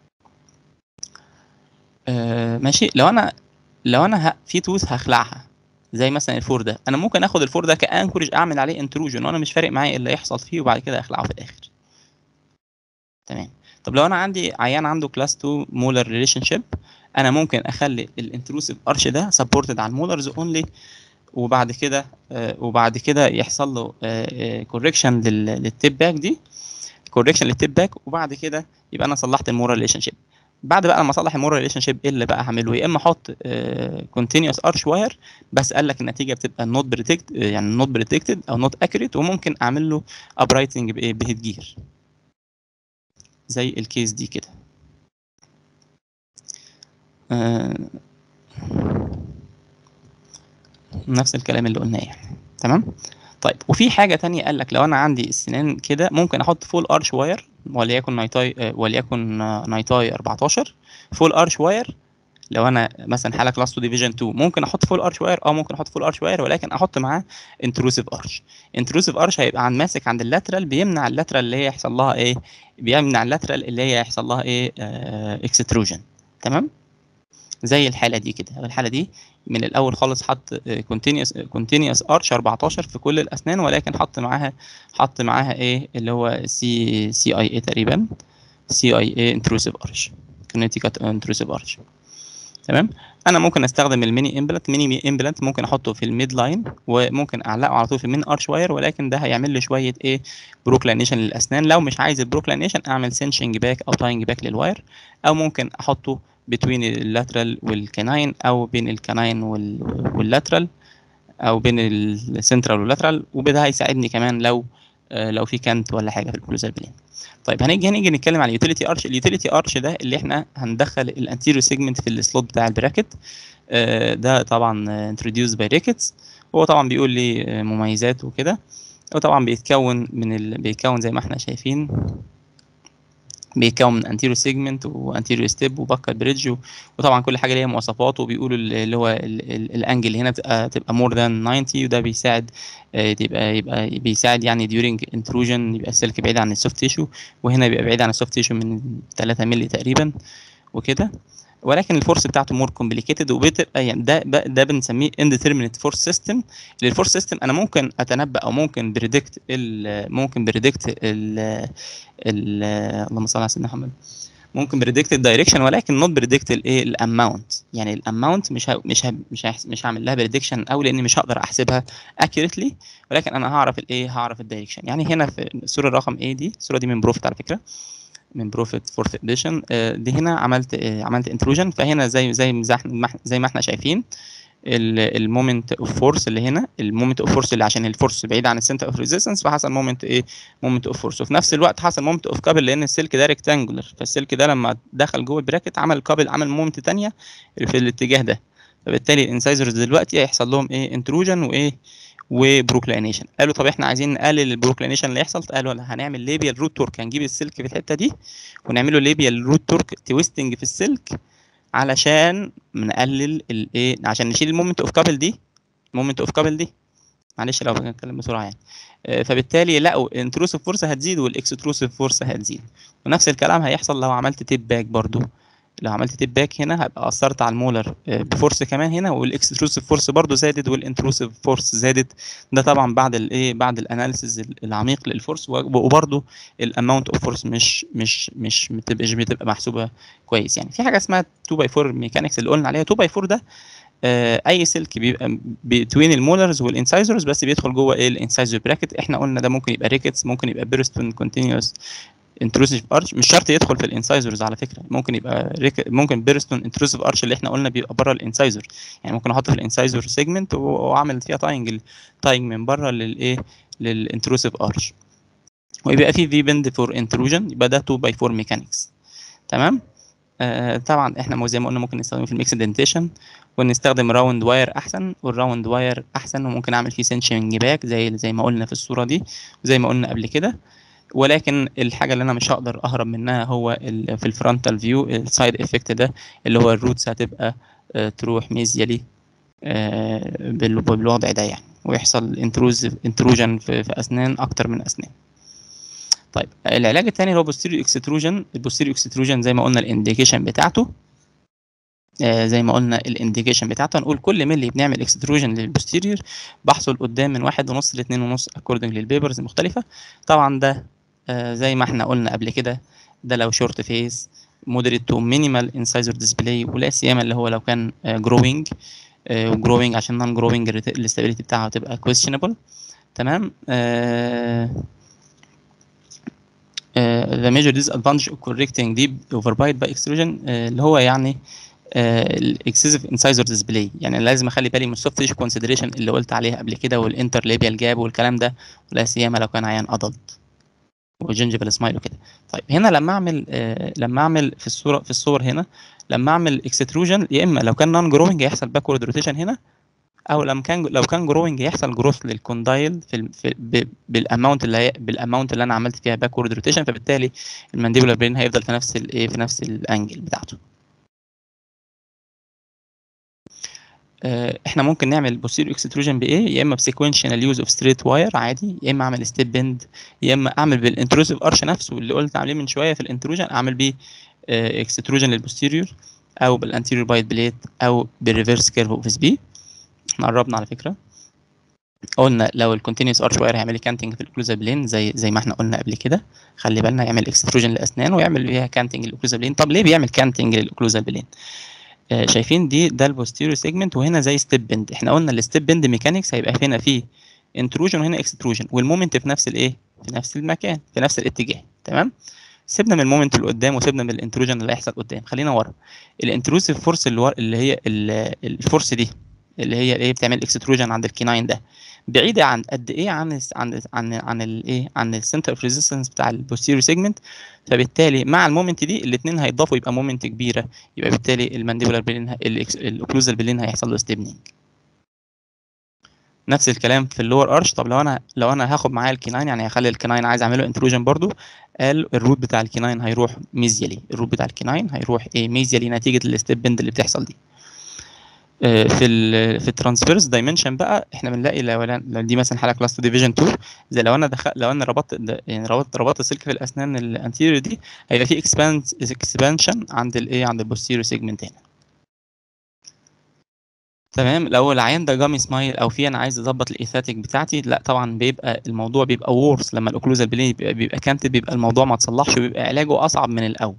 آه ماشي لو انا لو انا ه... في توث هخلعها زي مثلا الفور ده انا ممكن اخد الفور ده كانكورج اعمل عليه انتروجن وانا مش فارق معايا ايه اللي يحصل فيه وبعد كده اخلعه في الاخر تمام طب لو انا عندي عيان عنده كلاس 2 مولر ريليشن شيب انا ممكن اخلي الانتروسيف ارش ده سبورتد على المولرز اونلي وبعد كده آه، وبعد كده يحصل له كوركشن للتيب باك دي كوركشن للتيب باك وبعد كده يبقى انا صلحت المورال ريليشن شيب بعد بقى لما اصلح المورال ريليشن شيب ايه اللي بقى هعمله يا اما احط كونتينوس ارش واير بس قال لك النتيجه بتبقى نوت بريتكت يعني نوت بريتكتد او نوت اكيوريت وممكن اعمل له ابرايتنج بايه بهيد جير زي الكيس دي كده آه، نفس الكلام اللي قلناه يعني تمام طيب وفي حاجه تانية قال لك لو انا عندي السنان كده ممكن احط فول ارش واير وليكن نايتاي آه، وليكن آه، نايتاي 14 فول ارش واير لو انا مثلا حاله كلاس 2 ديفيجن 2 ممكن احط فول ارش واير اه ممكن احط فول ارش واير ولكن احط معاه انتروسيف ارش انتروسيف ارش هيبقى عن ماسك عند اللاترال بيمنع اللاترال اللي هي يحصل لها ايه بيمنع اللاترال اللي هي يحصل لها ايه اكستروجن تمام زي الحاله دي كده الحاله دي من الاول خالص حط كونتينيوس كونتينيوس ارش 14 في كل الاسنان ولكن حط معاها حط معاها ايه اللي هو سي سي اي اي تقريبا سي اي اي انتروسيف ارش كونيتيكات انتروسيف ارش تمام انا ممكن استخدم الميني امبلانت ميني امبلانت ممكن احطه في الميد لاين وممكن اعلقه على طول في المين ارش واير ولكن ده هيعمل لي شويه ايه بروكلانيشن للاسنان لو مش عايز البروكلانيشن اعمل سنشنج باك او تاينج باك للواير او ممكن احطه بين اللاترال والكناين او بين الكناين واللاترال او بين السنترال واللاترال وبده هيساعدني كمان لو آه، لو في كانت ولا حاجه في الكلوزال بلين طيب هنيجي هنيجي نتكلم على اليوتيليتي ارش اليوتيليتي ارش ده اللي احنا هندخل الانتيريور سيجمنت في السلوت بتاع البراكت آه، ده طبعا انتروديوس باي ريكتس هو طبعا بيقول لي آه، مميزات وكده وطبعا بيتكون من ال... بيتكون زي ما احنا شايفين بيتكون من انتيريور سيجمنت وانتيريور ستيب وباكر بريدج و- وطبعا كل حاجه ليها مواصفات وبيقولوا ال- اللي هو ال- ال- الانجل هنا تبقى تبقى مور ذان 90 وده بيساعد آه، يبقى يبقى بيساعد يعني ديورنج انتروجن يبقى السلك بعيد عن السوفت تيشو وهنا بيبقى بعيد عن السوفت تيشو من 3 مللي تقريبا وكده ولكن الفورس بتاعته مور كومبليكيتد وبتبقى يعني ده بقى- ده بنسميه انديترمينت فورس سيستم اللي الفورس سيستم انا ممكن اتنبأ او ممكن بريدكت ممكن بريدكت ال ال اللهم صل على سيدنا محمد ممكن بريدكت الدايركشن ولكن نوت بريدكت الايه الاماونت يعني الاماونت مش ه... مش ه... مش هيحس... مش هعمل لها بريدكشن قوي لان مش هقدر احسبها اكيوريتلي ولكن انا هعرف الايه هعرف الدايركشن يعني هنا في الصوره رقم ايه دي الصوره دي من بروفيت على فكره من بروفيت فورث اديشن دي هنا عملت آه، عملت انتروجن فهنا زي زي ما إحنا- زي ما احنا شايفين المومنت اوف فورس اللي هنا المومنت اوف فورس اللي عشان الفورس بعيد عن السنتر اوف ريزيستنس فحصل مومنت ايه مومنت اوف فورس وفي نفس الوقت حصل مومنت اوف كابل لان السلك ده ريكتانجولر فالسلك ده لما دخل جوه البراكت عمل كابل عمل مومنت تانية في الاتجاه ده فبالتالي الانسايزرز دلوقتي هيحصل لهم ايه انتروجن وايه وبروكلينيشن قالوا طب احنا عايزين نقلل البروكلينيشن اللي يحصل قالوا لا هنعمل ليبيال روت تورك هنجيب السلك في الحته دي ونعمله ليبيال روت تورك تويستنج في السلك علشان نقلل الايه عشان نشيل المومنت اوف كابل دي المومنت اوف كابل دي معلش لو بتكلم بسرعه يعني آه، فبالتالي لقوا الانتروسيف فورس هتزيد والاكستروسيف فورس هتزيد ونفس الكلام هيحصل لو عملت تيب باك برضو لو عملت تيب باك هنا هبقى اثرت على المولر آه، بفورس كمان هنا والاكستروسيف فورس برضو زادت والانتروسيف فورس زادت ده طبعا بعد الايه بعد الاناليسيز العميق للفورس وبرضو الاماونت اوف فورس مش مش مش مش بتبقى محسوبه كويس يعني في حاجه اسمها 2 باي 4 ميكانكس اللي قلنا عليها 2 باي 4 ده آه، اي سلك بيبقى بين المولرز والانسايزرز بس بيدخل جوه ايه الانسايزر براكت احنا قلنا ده ممكن يبقى ريكتس ممكن يبقى بيرستون كونتينوس انتروسيف ارش مش شرط يدخل في الانسايزرز على فكره ممكن يبقى ريك... ممكن بيرستون انتروسيف ارش اللي احنا قلنا بيبقى بره الانسايزر يعني ممكن احطه في الانسايزر سيجمنت واعمل فيها تاينج تاينج من بره للايه للانتروسيف ارش ويبقى في في بند فور انتروجن يبقى ده 2 باي 4 ميكانكس تمام آه طبعا احنا زي ما قلنا ممكن نستخدمه في الميكس دنتيشن ونستخدم راوند واير احسن والراوند واير احسن وممكن اعمل فيه سنشنج باك زي زي ما قلنا في الصوره دي وزي ما قلنا قبل كده ولكن الحاجه اللي انا مش هقدر اهرب منها هو ال- في الفرونتال فيو السايد افكت ده اللي هو الروتس هتبقى آه، تروح ميزيالي آه، بال- بالوضع ده يعني ويحصل انتروز انتروجن في, في اسنان اكتر من اسنان طيب العلاج الثاني اللي هو بوستيريو اكستروجن البوستيريو اكستروجن زي ما قلنا الانديكيشن بتاعته آه، زي ما قلنا الانديكيشن بتاعته هنقول كل ملي بنعمل اكستروجن للبوستيريور بحصل قدام من واحد ونص لاتنين ونص اكوردنج للبيبرز المختلفه طبعا ده آه، زي ما احنا قلنا قبل كده ده لو شورت فيس مودريت تو مينيمال انسايزر ديسبلاي ولا سيما اللي هو لو كان جروينج وجروينج عشان نون جروينج الاستابيليتي بتاعها تبقى questionable تمام آه the major disadvantage of correcting deep overbite by extrusion uh, اللي هو يعني الاكسسيف انسايزر ديسبلاي يعني لازم اخلي بالي من السوفت تيشو كونسيدريشن اللي قلت عليها قبل كده والانتر ليبيال جاب والكلام ده ولا سيما لو كان عيان ادلت وجنجفال سمايل وكده طيب هنا لما اعمل آه لما اعمل في الصوره في الصور هنا لما اعمل اكستروجن يا اما لو كان نون جروينج هيحصل باكورد روتيشن هنا او لما كان لو كان جروينج يحصل جروث للكوندايل في, في بالاماونت اللي هي بالاماونت اللي انا عملت فيها باكورد روتيشن فبالتالي المانديبولار برين هيفضل في نفس الايه في نفس الانجل بتاعته احنا ممكن نعمل بوستيريو اكستروجن بايه يا اما بسيكونشال يوز اوف ستريت واير عادي يا اما اعمل ستيب بند يا اما اعمل بالانتروسيف ارش نفسه اللي قلت عليه من شويه في الانتروجن اعمل بيه اكستروجن للبوستيريور او بالانتيريور بايت بليت او بالريفرس كيرف اوف اس بي احنا قربنا على فكره قلنا لو الكونتينوس ارش واير هيعمل كانتنج في الاوكلوزال بلين زي زي ما احنا قلنا قبل كده خلي بالنا يعمل اكستروجن للاسنان ويعمل بيها كانتنج للاوكلوزال بلين طب ليه بيعمل كانتنج للاوكلوزال بلين آه شايفين دي ده البوستيريور سيجمنت وهنا زي ستيب بند احنا قلنا الستيب بند ميكانكس هيبقى هنا فيه انتروجن وهنا اكستروجن والمومنت في نفس الايه في نفس المكان في نفس الاتجاه تمام سيبنا من المومنت اللي قدام وسيبنا من الانتروجن اللي هيحصل قدام خلينا ورا الانتروسيف فورس اللي, ورا اللي هي الفورس دي اللي هي ايه بتعمل اكستروجن عند الكيناين ده بعيده عن قد ايه عن عن عن عن الايه عن السنتر اوف ريزيستنس بتاع البوستيريور سيجمنت فبالتالي مع المومنت دي الاثنين هيضافوا يبقى مومنت كبيره يبقى بالتالي المانديبولار بلين الاوكلوزال بلين هيحصل له ستيبنينج نفس الكلام في اللور ارش طب لو انا لو انا هاخد معايا الكيناين يعني هخلي الكيناين عايز اعمله انتروجن برضو قال الروت بتاع الكيناين هيروح ميزيالي الروت بتاع الكيناين هيروح ايه ميزيالي نتيجه الستيب بند اللي بتحصل دي في ال في الترانسفيرس دايمنشن بقى احنا بنلاقي لو, لو دي مثلا حاله كلاس 2 ديفيجن 2 زي لو انا دخل لو انا ربطت يعني ربطت ربطت السلك في الاسنان الانتيريور دي هيبقى في اكسبانشن عند الايه عند البوستيريور سيجمنت هنا تمام لو العيان ده جامي سمايل او في انا عايز اظبط الايثاتيك بتاعتي لا طبعا بيبقى الموضوع بيبقى وورس لما الاوكلوزال بلين بيبقى, بيبقى كانت بيبقى الموضوع ما تصلحش وبيبقى علاجه اصعب من الاول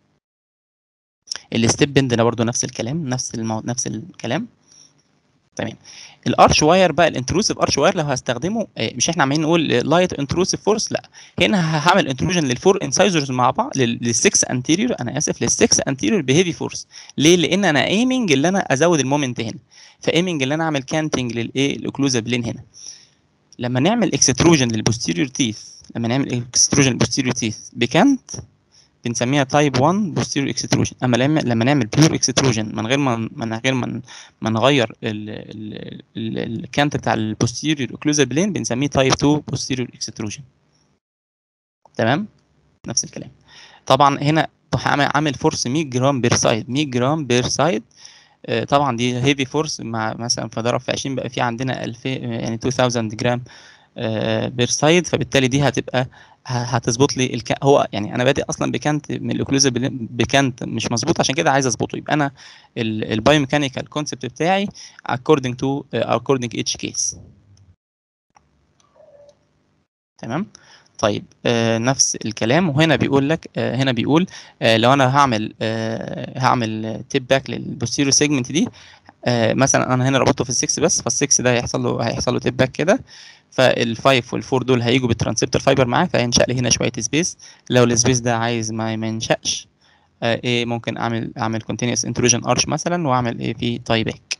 الستيب بند ده برضه نفس الكلام نفس المو... نفس الكلام تمام الارش واير بقى الانتروسيف ارش واير لو هستخدمه مش احنا عمالين نقول لايت انتروسيف فورس لا هنا هعمل انتروجن للفور انسايزرز مع بعض للسكس انتيريور انا اسف للسكس انتيريور بهيفي فورس ليه لان انا ايمنج اللي انا ازود المومنت هنا فايمنج اللي انا اعمل كانتنج للايه الاوكلوزال بلين هنا لما نعمل اكستروجن للبوستيريور تيث لما نعمل اكستروجن للبوستيريور تيث بكانت بنسميها تايب 1 بوستيريور اكستروجن اما لما لما نعمل بيور اكستروجن من غير ما من غير ما ما نغير الكانت بتاع البوستيريور اوكلوزال بلين بنسميه تايب 2 بوستيريور اكستروجن تمام نفس الكلام طبعا هنا عامل فورس 100 جرام بير سايد 100 جرام بير سايد طبعا دي هيفي فورس مع مثلا فضرب في 20 بقى في عندنا 2000 يعني 2000 جرام بير سايد فبالتالي دي هتبقى هتظبط لي الك... هو يعني انا بادئ اصلا بكانت من الاوكلوزيف بكانت مش مظبوط عشان كده عايز اظبطه يبقى انا البايو ميكانيكال كونسبت بتاعي according to uh, according each case تمام طيب آه نفس الكلام وهنا بيقول لك آه هنا بيقول آه لو انا هعمل آه هعمل تيب باك للبوستيريو سيجمنت دي آه مثلا انا هنا ربطته في السكس بس فالسكس ده هيحصل له هيحصل له تيب باك كده فالفايف والفور دول هيجوا بالترانسبتور فايبر معاه فهينشأ لي هنا شويه سبيس لو السبيس ده عايز ما, ما ينشأش آه ايه ممكن اعمل اعمل كونتينوس انتروجن ارش مثلا واعمل ايه في تاي باك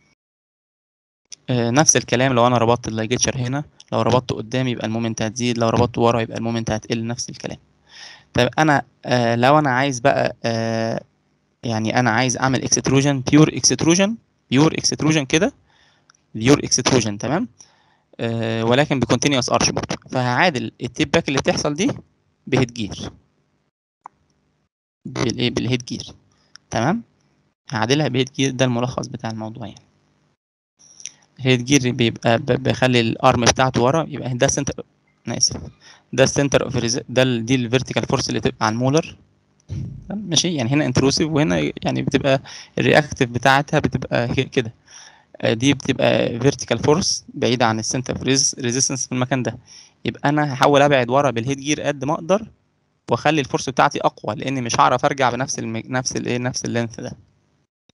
آه نفس الكلام لو انا ربطت اللايجيتشر هنا لو ربطته قدام يبقى المومنت هتزيد لو ربطته ورا يبقى المومنت هتقل نفس الكلام طيب انا آه لو انا عايز بقى آه يعني انا عايز اعمل اكستروجن بيور اكستروجن بيور اكستروجن كده بيور اكستروجن تمام آه ولكن بكونتينوس ارش برضه فهعادل التيب باك اللي بتحصل دي بهيد جير بالايه بالهيد جير تمام هعادلها بهيد جير ده الملخص بتاع الموضوع يعني الهيد جير بيبقى بخلي الارم بتاعته ورا يبقى ده السنتر انا اسف ده السنتر اوف ده دي الفيرتيكال فورس اللي تبقى على المولر ماشي يعني هنا انتروسيف وهنا يعني بتبقى الرياكتيف بتاعتها بتبقى كده دي بتبقى فيرتيكال فورس بعيده عن السنتر ريزيستنس في المكان ده يبقى انا هحاول ابعد ورا بالهيد جير قد ما اقدر واخلي الفورس بتاعتي اقوى لان مش هعرف ارجع بنفس الم... نفس الايه نفس اللينث ده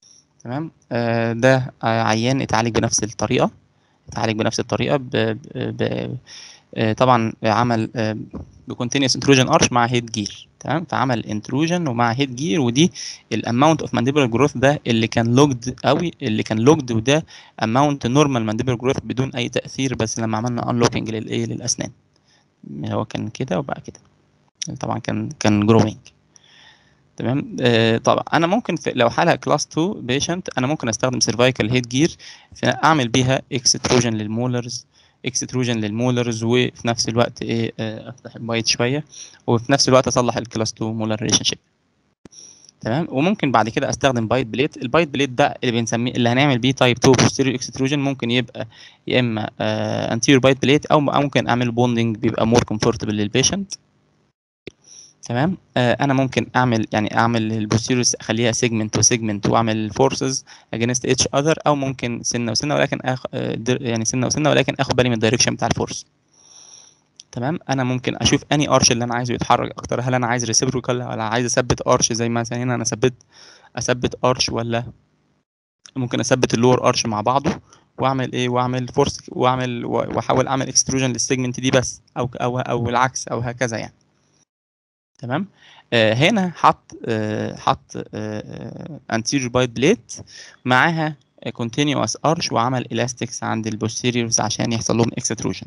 تمام آه ده آه عيان اتعالج بنفس الطريقه اتعالج بنفس الطريقه ب... ب... ب... آه طبعا عمل آه بكونتينوس انتروجن ارش مع هيد جير تمام فعمل انتروجن ومع هيد جير ودي الاماونت اوف مانديبل جروث ده اللي كان لوجد قوي اللي كان لوجد وده اماونت نورمال مانديبل جروث بدون اي تاثير بس لما عملنا انلوكينج للايه للاسنان هو كان كده وبقى كده طبعا كان كان جروينج تمام آه طبعا انا ممكن في لو حاله كلاس 2 بيشنت انا ممكن استخدم سيرفايكال هيد جير اعمل بيها اكستروجن للمولرز اكستروجن للمولرز وفي نفس الوقت ايه آه افتح البايت شويه وفي نفس الوقت اصلح الكلاس 2 مولر ريليشن شيب تمام وممكن بعد كده استخدم بايت بليت البايت بليت ده اللي بنسميه اللي هنعمل بيه تايب 2 بوستيريور اكستروجن ممكن يبقى يا اما آه انتيريور بايت بليت او ممكن اعمل بوندنج بيبقى مور كومفورتبل للبيشنت تمام آه انا ممكن اعمل يعني اعمل البوستيريوس اخليها سيجمنت وسيجمنت واعمل فورسز اجينست اتش اذر او ممكن سنه وسنه ولكن أخ... يعني سنه وسنه ولكن اخد بالي من الدايركشن بتاع الفورس تمام انا ممكن اشوف اني ارش اللي انا عايزه يتحرك اكتر هل انا عايز ريسيبروكال ولا عايز اثبت ارش زي مثلا هنا انا ثبت اثبت ارش ولا ممكن اثبت اللور ارش مع بعضه واعمل ايه واعمل فورس واعمل واحاول اعمل اكستروجن للسيجمنت دي بس او او او العكس او هكذا يعني تمام آه هنا حط آه حط آه انتيريور بايت بليت معاها كونتينيوس ارش وعمل الاستكس عند البوستيريورز عشان يحصل لهم اكستروجن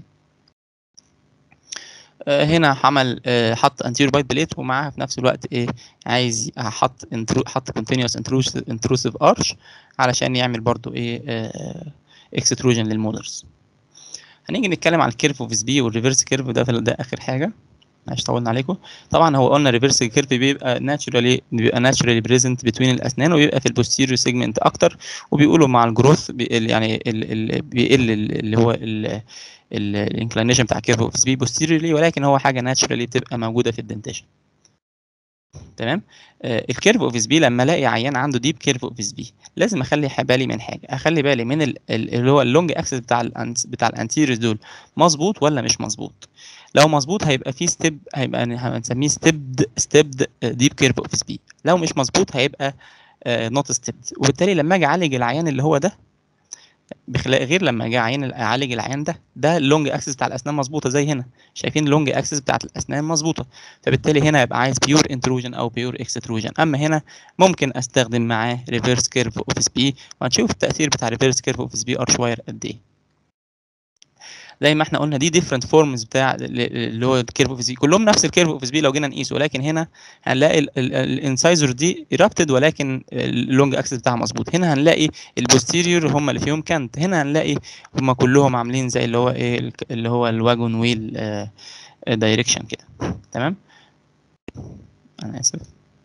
هنا عمل حط انتيريور بايت بليت ومعاها في نفس الوقت ايه عايز حط حط كونتينيوس انتروسيف ارش علشان يعمل برضو ايه اكستروجن للمولرز هنيجي نتكلم عن الكيرف اوف سبي والريفرس كيرف ده ده اخر حاجه معلش طولنا عليكم طبعا هو قلنا ريفرس كيرف بيبقى ناتشورالي بيبقى ناتشورالي بريزنت بين الاسنان وبيبقى في البوستيريور سيجمنت اكتر وبيقولوا مع الجروث يعني ال ال بيقل اللي هو الانكلينيشن بتاع كيرف اوف سبي بوستيريورلي ولكن هو حاجه ناتشورالي بتبقى موجوده في الدنتيشن تمام آه الكيرف اوف سبي لما الاقي عيان عنده ديب كيرف اوف سبي لازم اخلي بالي من حاجه اخلي بالي من اللي هو اللونج اكسس بتاع ال بتاع الانتيريورز دول مظبوط ولا مش مظبوط لو مظبوط هيبقى في ستيب هيبقى هنسميه ستيبد ستيبد ديب كيرف اوف سبي لو مش مظبوط هيبقى نوت ستيبد وبالتالي لما اجي اعالج العيان اللي هو ده بخلاف غير لما اجي اعين اعالج العيان ده ده اللونج اكسس بتاع الاسنان مظبوطه زي هنا شايفين اللونج اكسس بتاعت الاسنان مظبوطه فبالتالي هنا يبقى عايز بيور انتروجن او بيور اكستروجن اما هنا ممكن استخدم معاه ريفرس كيرف اوف سبي وهنشوف التاثير بتاع ريفرس كيرف اوف سبي ارش واير قد ايه زي ما احنا قلنا دي ديفرنت فورمز بتاع اللي هو الكيرف اوف سبي كلهم نفس الكيرف اوف سبي لو جينا نقيسه ولكن هنا هنلاقي الانسايزر دي ايرابتد ولكن اللونج اكسس بتاعها مظبوط هنا هنلاقي البوستيريور هم اللي فيهم كانت هنا هنلاقي هم كلهم عاملين زي اللي هو ايه اللي هو الواجون ويل دايركشن كده تمام انا اسف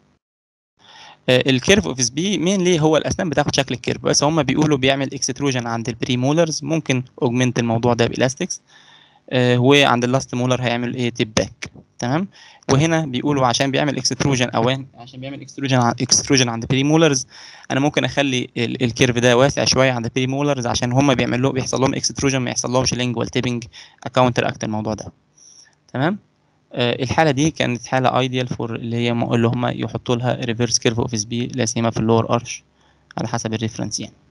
الكيرف اوف سبي مين ليه هو الاسنان بتاخد شكل الكيرف بس هم بيقولوا بيعمل اكستروجن عند البري مولرز ممكن اوجمنت الموضوع ده بالاستكس آه وعند اللاست مولر هيعمل ايه تيب باك تمام وهنا بيقولوا عشان بيعمل اكستروجن او عشان بيعمل اكستروجن اكستروجن عند بري مولرز انا ممكن اخلي الكيرف ده واسع شويه عند بري مولرز عشان هم بيعملوا بيحصل لهم اكستروجن ما يحصل لهمش لينجوال تيبنج اكاونتر اكت الموضوع ده تمام الحاله دي كانت حاله ايديال فور اللي هي اللي هم يحطوا لها ريفرس كيرف اوف سبي لا سيما في اللور ارش على حسب الريفرنس يعني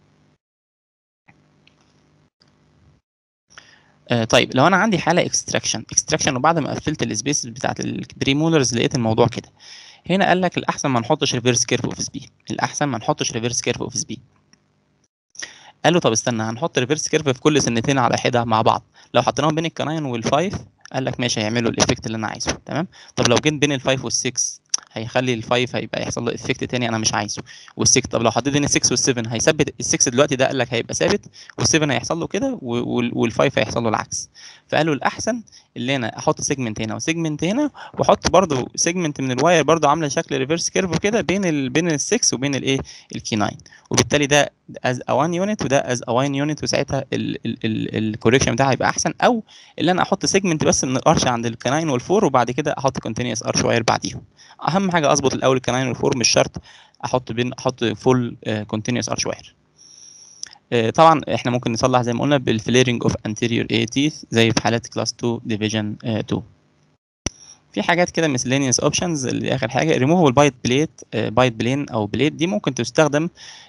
آه طيب لو انا عندي حاله اكستراكشن اكستراكشن وبعد ما قفلت السبيس بتاعت البريمولرز لقيت الموضوع كده هنا قال لك الاحسن ما نحطش ريفرس كيرف اوف سبي الاحسن ما نحطش ريفرس كيرف اوف سبي قالوا طب استنى هنحط ريفرس كيرف في كل سنتين على حده مع بعض لو حطيناهم بين الكناين والفايف قال لك ماشي هيعملوا الايفكت اللي انا عايزه تمام طب لو جيت بين الفايف والسكس هيخلي الفايف هيبقى يحصل له افكت تاني انا مش عايزه والسكس طب لو حطيت بين السكس والسفن هيثبت السكس دلوقتي ده قال لك هيبقى ثابت والسفن هيحصل له كده والفايف هيحصل له العكس فقالوا الاحسن اللي انا احط سيجمنت هنا وسيجمنت هنا واحط برده سيجمنت من الواير برده عامله شكل ريفرس كيرف كده بين ال بين السكس وبين الايه الكي 9 وبالتالي ده از ا 1 يونت وده از ا 1 يونت وساعتها الكوريكشن بتاعها هيبقى احسن او اللي انا احط سيجمنت بس من الارش عند الكناين والفور وبعد كده احط كونتينوس ارش واير بعديهم اهم حاجه اظبط الاول الكناين والفور مش شرط احط بين احط فول كونتينوس ارش واير طبعا احنا ممكن نصلح زي ما قلنا بالفليرنج اوف انتيريور اي تيث زي في حالات كلاس 2 ديفيجن 2 في حاجات كده miscellaneous اوبشنز اللي اخر حاجه ريموفبل بايت بليت بايت بلين او بليت دي ممكن تستخدم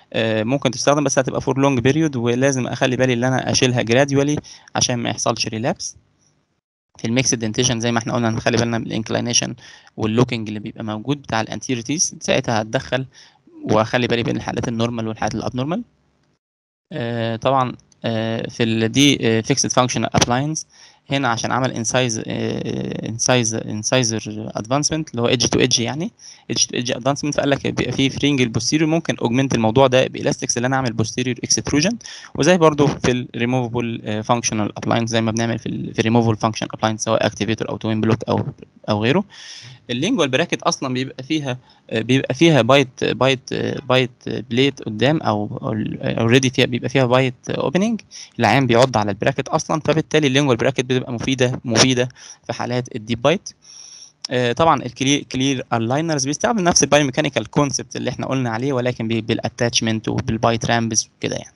آه، ممكن تستخدم بس هتبقى فور لونج بيريود ولازم اخلي بالي ان انا اشيلها جراديولي عشان ما يحصلش ريلابس في الميكس دنتيشن زي ما احنا قلنا نخلي بالنا من الانكلينيشن واللوكينج اللي بيبقى موجود بتاع الانتيريتيز ساعتها هتدخل واخلي بالي بين الحالات النورمال والحالات الابنورمال آه طبعا آه في ال دي فيكسد فانكشنال ابلاينس هنا عشان عمل انسايز انسايز انسايزر ادفانسمنت اللي هو ايدج تو ايدج يعني ايدج تو ايدج ادفانسمنت فقال لك بيبقى فيه فرينج البوستيريور ممكن اوجمنت الموضوع ده بالاستكس اللي انا اعمل بوستيريور اكستروجن وزي برضو في الريموفبل فانكشنال ابلاينس زي ما بنعمل في ال في الريموفبل فانكشن ابلاينس سواء اكتيفيتور او توين بلوك او او غيره اللينجوال براكت اصلا بيبقى فيها بيبقى فيها بايت بايت بايت بليت قدام او اوريدي فيها بيبقى فيها بايت اوبننج العين بيعض على البراكت اصلا فبالتالي اللينجوال براكت بتبقى مفيده مفيده في حالات الديب بايت آه، طبعا الكلير كلير الاينرز بيستخدم نفس الباي ميكانيكال كونسبت اللي احنا قلنا عليه ولكن بالاتاتشمنت وبالبايت رامبس وكده يعني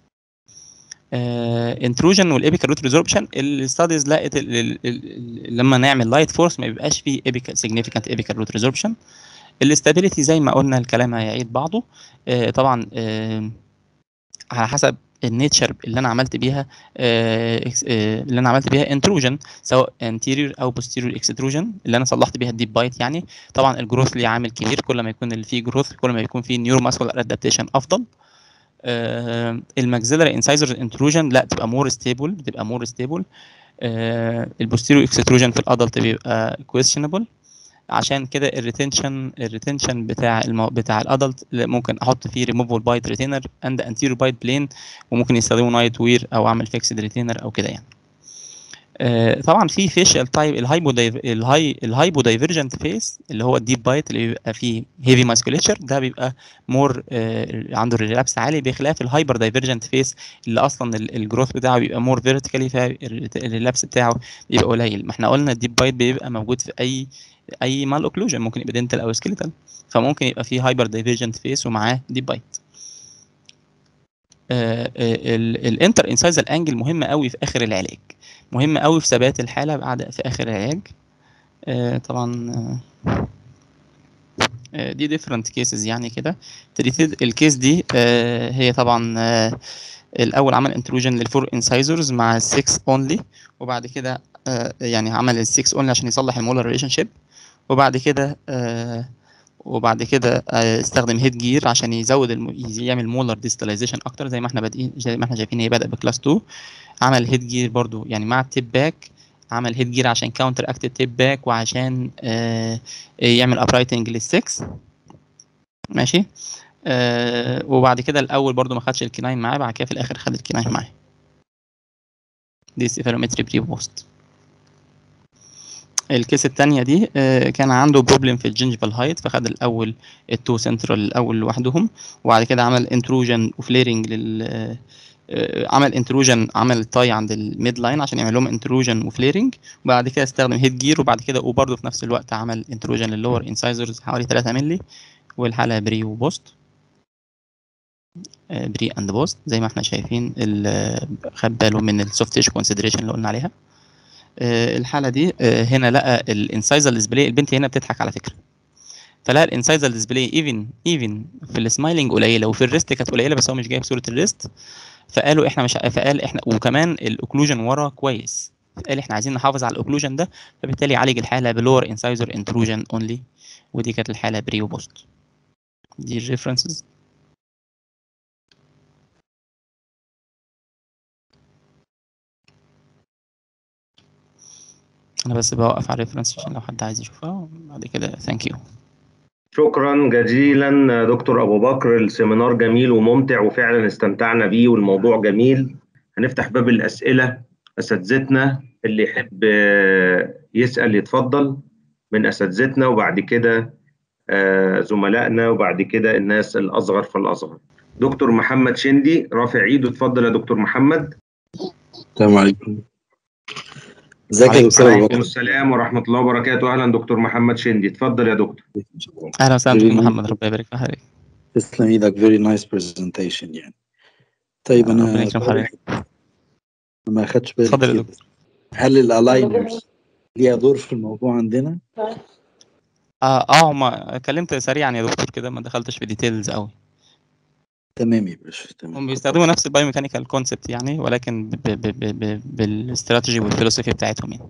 انتروجن والابيكال روت ريزوربشن الستاديز لقت ال ال ال لما نعمل لايت فورس ما بيبقاش فيه ابيكال سيجنيفيكانت ابيكال روت ريزوربشن الاستابيليتي زي ما قلنا الكلام هيعيد بعضه آه، طبعا آه، على حسب النيتشر اللي انا عملت بيها آه، إكس- آه، اللي انا عملت بيها انتروجن سواء انتيريور او بوستيريور اكستروجن اللي انا صلحت بيها الديب بايت يعني طبعا الجروث ليه عامل كبير كل ما يكون اللي فيه جروث كل ما يكون فيه نيورو ماسكولار ادابتيشن افضل آه، الماكسيلاري انسايزر انتروجن لا تبقى مور ستيبل بتبقى مور ستيبل البوستيريور اكستروجن في الادلت بيبقى كويستشنبل عشان كده الريتنشن الريتنشن بتاع المو... بتاع الادلت ممكن احط فيه ريموفبل بايت ريتينر اند انتيريور بايت بلين وممكن يستخدموا نايت وير او اعمل فيكسد ريتينر او كده يعني آه، طبعا في فيشل تايب الهايبو الهاي الهايبو دايفرجنت فيس اللي هو الديب بايت اللي بيبقى فيه هيفي ماسكوليتشر ده بيبقى مور عنده الريلابس عالي بخلاف الهايبر دايفرجنت فيس اللي اصلا ال- الجروث بتاعه بيبقى مور فيرتيكالي فالريلابس بتاعه بيبقى قليل ما احنا قلنا الديب بايت بيبقى موجود في اي اي مال اوكلوجن ممكن يبقى دنتال او سكيلتال فممكن يبقى فيه هايبر دايفرجنت فيس ومعاه ديب بايت الانتر انسايزال انجل مهم قوي في اخر العلاج مهم قوي في ثبات الحاله بعد في اخر العلاج آه، طبعا آه، آه، دي ديفرنت كيسز يعني كده تريتد الكيس دي آه، هي طبعا آه، الاول عمل انتروجن للفور انسايزرز مع 6 اونلي وبعد كده آه، يعني عمل ال 6 اونلي عشان يصلح المولر ريليشن شيب وبعد كده آه، وبعد كده آه، استخدم هيد جير عشان يزود الم... يعمل مولر ديستلايزيشن اكتر زي ما احنا بادئين زي ما احنا شايفين هي بدأ بكلاس 2 عمل هيد جير برضو يعني مع التيب باك عمل هيد جير عشان كاونتر اكت التيب باك وعشان آه يعمل ابرايتنج للسكس ماشي آه وبعد كده الاول برضو ما خدش الكناين معاه بعد كده في الاخر خد الكناين معاه دي سيفالومتري بري بوست الكيس التانية دي آه، كان عنده بروبلم في الجنجفال هايت فخد الأول التو سنترال الأول لوحدهم وبعد كده عمل انتروجن وفليرنج لل آه، آه، عمل انتروجن عمل التاي عند الميد لاين عشان يعمل لهم انتروجن وفليرنج وبعد كده استخدم هيد جير وبعد كده وبرده في نفس الوقت عمل انتروجن للور انسايزرز حوالي 3 مللي والحالة بري وبوست بري اند بوست زي ما احنا شايفين ال- خد باله من السوفت تيشو كونسيدريشن اللي قلنا عليها آه، الحاله دي آه، هنا لقى الانسايزر ديسبلاي البنت هنا بتضحك على فكره فلقى الانسايزر ديسبلاي ايفن ايفن في السمايلنج قليله وفي الريست كانت قليله بس هو مش جايب صوره الريست فقالوا احنا مش فقال احنا وكمان الاوكلوجن ورا كويس قال احنا عايزين نحافظ على الاوكلوجن ده فبالتالي عالج الحاله بلور انسايزر انتروجن اونلي ودي كانت الحاله بري وبوست دي الريفرنسز انا بس بوقف على الريفرنس عشان لو حد عايز يشوفها وبعد كده ثانك يو شكرا جزيلا دكتور ابو بكر السيمينار جميل وممتع وفعلا استمتعنا بيه والموضوع جميل هنفتح باب الاسئله اساتذتنا اللي يحب آه، يسال يتفضل من اساتذتنا وبعد كده آه، زملائنا وبعد كده الناس الاصغر فالاصغر دكتور محمد شندي رافع ايده اتفضل يا دكتور محمد السلام عليكم ازيك يا دكتور ابو وعليكم بكر السلام ورحمه الله وبركاته اهلا دكتور محمد شندي اتفضل يا دكتور اهلا وسهلا Very دكتور nice. محمد ربنا يبارك في حضرتك تسلم ايدك فيري نايس برزنتيشن يعني طيب ربنا انا يكرم حضرتك ما اخدش بالي اتفضل يا كده. دكتور هل الالاينرز ليها دور في الموضوع عندنا اه اه ما اتكلمت سريعا يا دكتور كده ما دخلتش في ديتيلز قوي تمام يا باشا تمام هم بيستخدموا نفس البايوميكانيكال كونسبت يعني ولكن ب- ب- ب- ب- بالاستراتيجي والفلسفي بتاعتهم يعني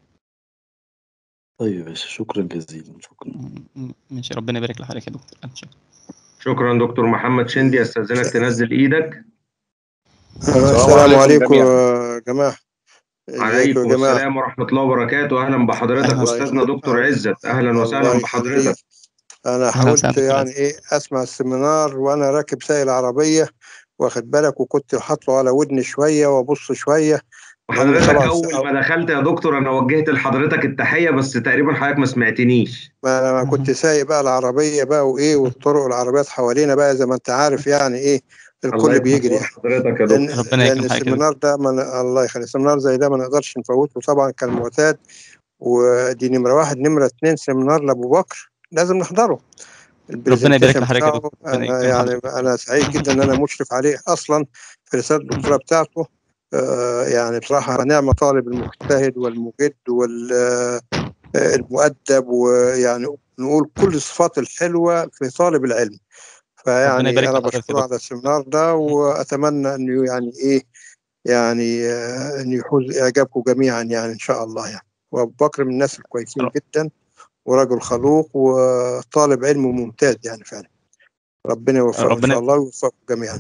طيب يا باشا شكرا جزيلا شكرا م- م- ماشي ربنا يبارك لحضرتك يا دكتور ألف شكر. شكرا دكتور محمد شندي استاذنك تنزل ايدك السلام عليكم يا جماعة ازيكم عليكم يا جماعة السلام ورحمه الله وبركاته اهلا بحضرتك أهلا استاذنا دكتور عزت اهلا الله وسهلا يخليك. بحضرتك أنا أهلا حاولت وسهلا دكتور يعني عزت. إيه أسمع السيمينار وأنا راكب سايق العربية واخد بالك وكنت حاطه على ودني شوية وأبص شوية وحضرتك طبعاً اول ما دخلت يا دكتور انا وجهت لحضرتك التحيه بس تقريبا حضرتك ما سمعتنيش ما أنا ما كنت سايق بقى العربية بقى وإيه والطرق العربيات حوالينا بقى زي ما أنت عارف يعني إيه الله الكل يكون بيجري في يعني حضرتك يا لأن, دكتور ربنا لأن يكرم حضرتك يا السيمينار ده من الله يخلي السيمينار زي ده ما نقدرش نفوته طبعا كالمعتاد ودي نمرة واحد نمرة اتنين سيمينار لأبو بكر لازم نحضره ربنا يبارك البرزنتيشن لحضرتك يا بتاعه دكتور ربنا أنا يكرم يعني حضرتك أنا سعيد جدا إن أنا مشرف عليه أصلا في رسالة الدكتوراه بتاعته آه، يعني بصراحة نعم طالب المجتهد والمجد والمؤدب ويعني نقول كل الصفات الحلوة في طالب العلم ربنا فيعني يبارك أنا لحضرتك يا بشكره على دكتور السيمينار ده وأتمنى إنه يعني إيه يعني آه، إنه يحوز إعجابكم جميعا يعني إن شاء الله يعني وأبو بكر من الناس الكويسين رب- جدا ورجل خلوق وطالب علم ممتاز يعني فعلا ربنا يوفقه إن ربنا شاء الله ويوفقكم جميعا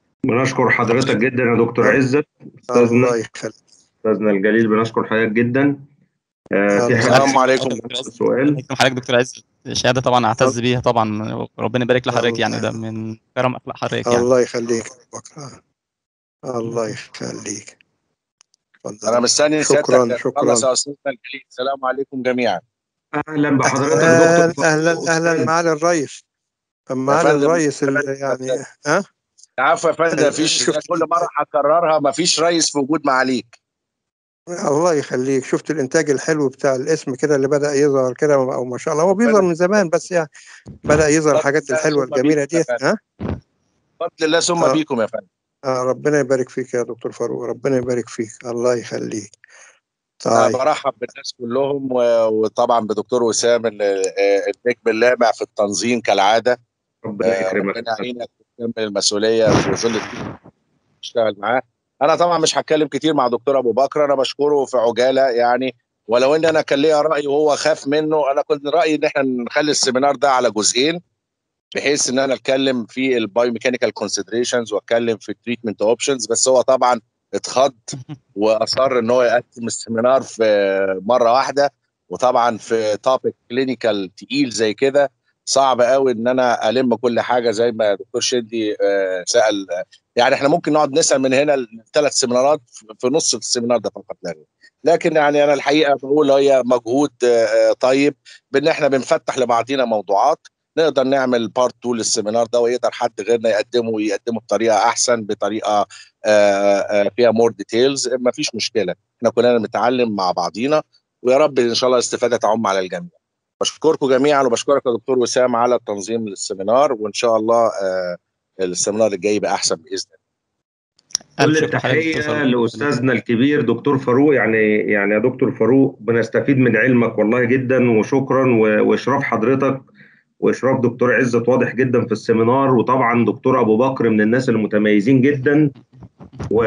بنشكر حضرتك جدا يا دكتور عزت استاذنا الله يخليك استاذنا الجليل بنشكر حضرتك جدا آه، في الله حد يخليك. عنده دكتور عزت. سؤال يكرم حضرتك دكتور عزت شهاده طبعا اعتز بيها طبعا ربنا يبارك لحضرتك يعني الله. ده من كرم اخلاق حضرتك يعني الله يخليك يا أبو بكر الله يخليك اتفضل. انا مستني شكراً، سيادتك شكراً. خلص يا استاذنا الجليل السلام عليكم جميعا اهلا بحضرتك اهلا دكتور اهلا اهلا معالي الرئيس معالي فندم، الرئيس ال- يعني ها عفوا يا فندم مفيش شفت- كل مره هكررها مفيش رئيس في وجود معاليك الله يخليك شفت الانتاج الحلو بتاع الاسم كده اللي بدا يظهر كده او ما شاء الله هو بيظهر من زمان بس يعني بدا يظهر الحاجات الحلوه الجميله دي ها بفضل الله ثم آه. بيكم يا فندم آه ربنا يبارك فيك يا دكتور فاروق ربنا يبارك فيك الله يخليك أنا طيب برحب بالناس كلهم و- وطبعا بدكتور وسام ال- آه، النجم اللامع في التنظيم كالعاده ربنا آه، يكرمك ربنا يعينك وتكمل المسؤوليه في ظل التيم تشتغل معاه انا طبعا مش هتكلم كتير مع دكتور ابو بكر انا بشكره في عجاله يعني ولو ان انا كان ليا راي وهو خاف منه انا كنت رايي ان احنا نخلي السيمينار ده على جزئين بحيث ان انا اتكلم في البايوميكانيكال كونسيدريشنز واتكلم في التريتمنت اوبشنز بس هو طبعا اتخض واصر ان هو يقدم السيمينار في مره واحده وطبعا في توبيك كلينيكال تقيل زي كده صعب قوي ان انا الم كل حاجه زي ما دكتور شدي آه، سال يعني احنا ممكن نقعد نسال من هنا لثلاث سيمينارات في نص السيمينار ده فقط لا غير. لكن يعني انا الحقيقه بقول هي مجهود آه، آه، طيب بان احنا بنفتح لبعضينا موضوعات نقدر نعمل بارت 2 للسيمينار ده ويقدر حد غيرنا يقدمه ويقدمه بطريقه احسن بطريقه آه، آه، فيها مور ديتيلز ما فيش مشكله احنا كلنا بنتعلم مع بعضينا ويا رب ان شاء الله الاستفاده تعم على الجميع بشكركم جميعا وبشكرك يا دكتور وسام على التنظيم للسيمينار وان شاء الله آه، السيمينار الجاي يبقى احسن باذن الله كل ألف شكر حضرتك دكتور التحيه فاروق. لاستاذنا الكبير دكتور فاروق يعني يعني يا دكتور فاروق بنستفيد من علمك والله جدا وشكرا و- واشراف حضرتك واشراف دكتور عزت واضح جدا في السيمينار وطبعا دكتور ابو بكر من الناس المتميزين جدا و...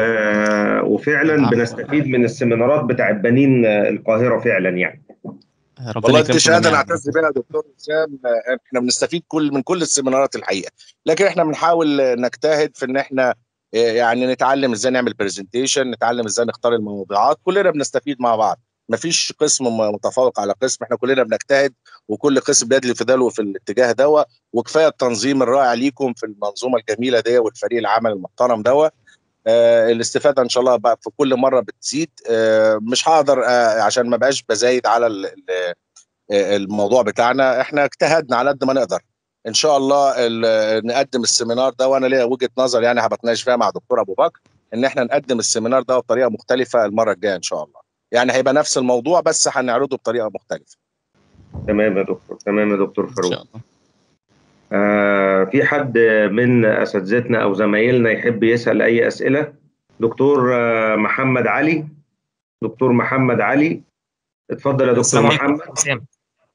وفعلا بنستفيد من السيمينارات بتاعت بنين القاهره فعلا يعني ربنا والله يكرمكم دي شهاده جميعاً. نعتز بها يا دكتور وسام آه، احنا بنستفيد كل من كل السيمينارات الحقيقه لكن احنا بنحاول آه، نجتهد في ان احنا آه، يعني نتعلم ازاي نعمل برزنتيشن نتعلم ازاي نختار الموضوعات كلنا بنستفيد مع بعض مفيش قسم م- متفوق على قسم احنا كلنا بنجتهد وكل قسم بيدلي في دلو في الاتجاه دوا وكفايه التنظيم الرائع ليكم في المنظومه الجميله دي والفريق العمل المحترم دوا آه الاستفاده ان شاء الله بقى في كل مره بتزيد آه مش هقدر آه عشان ما بقاش بزايد على ال- ال- آه، الموضوع بتاعنا احنا اجتهدنا على قد ما نقدر ان شاء الله ال- نقدم السيمينار ده وانا ليا وجهه نظر يعني هبتناقش فيها مع دكتور ابو بكر ان احنا نقدم السيمينار ده بطريقه مختلفه المره الجايه ان شاء الله يعني هيبقى نفس الموضوع بس هنعرضه بطريقه مختلفه تمام يا دكتور تمام يا دكتور ان فاروق شاء الله آه في حد من اساتذتنا او زمايلنا يحب يسال اي اسئله دكتور آه محمد علي دكتور محمد علي اتفضل يا دكتور السلام عليكم محمد وسام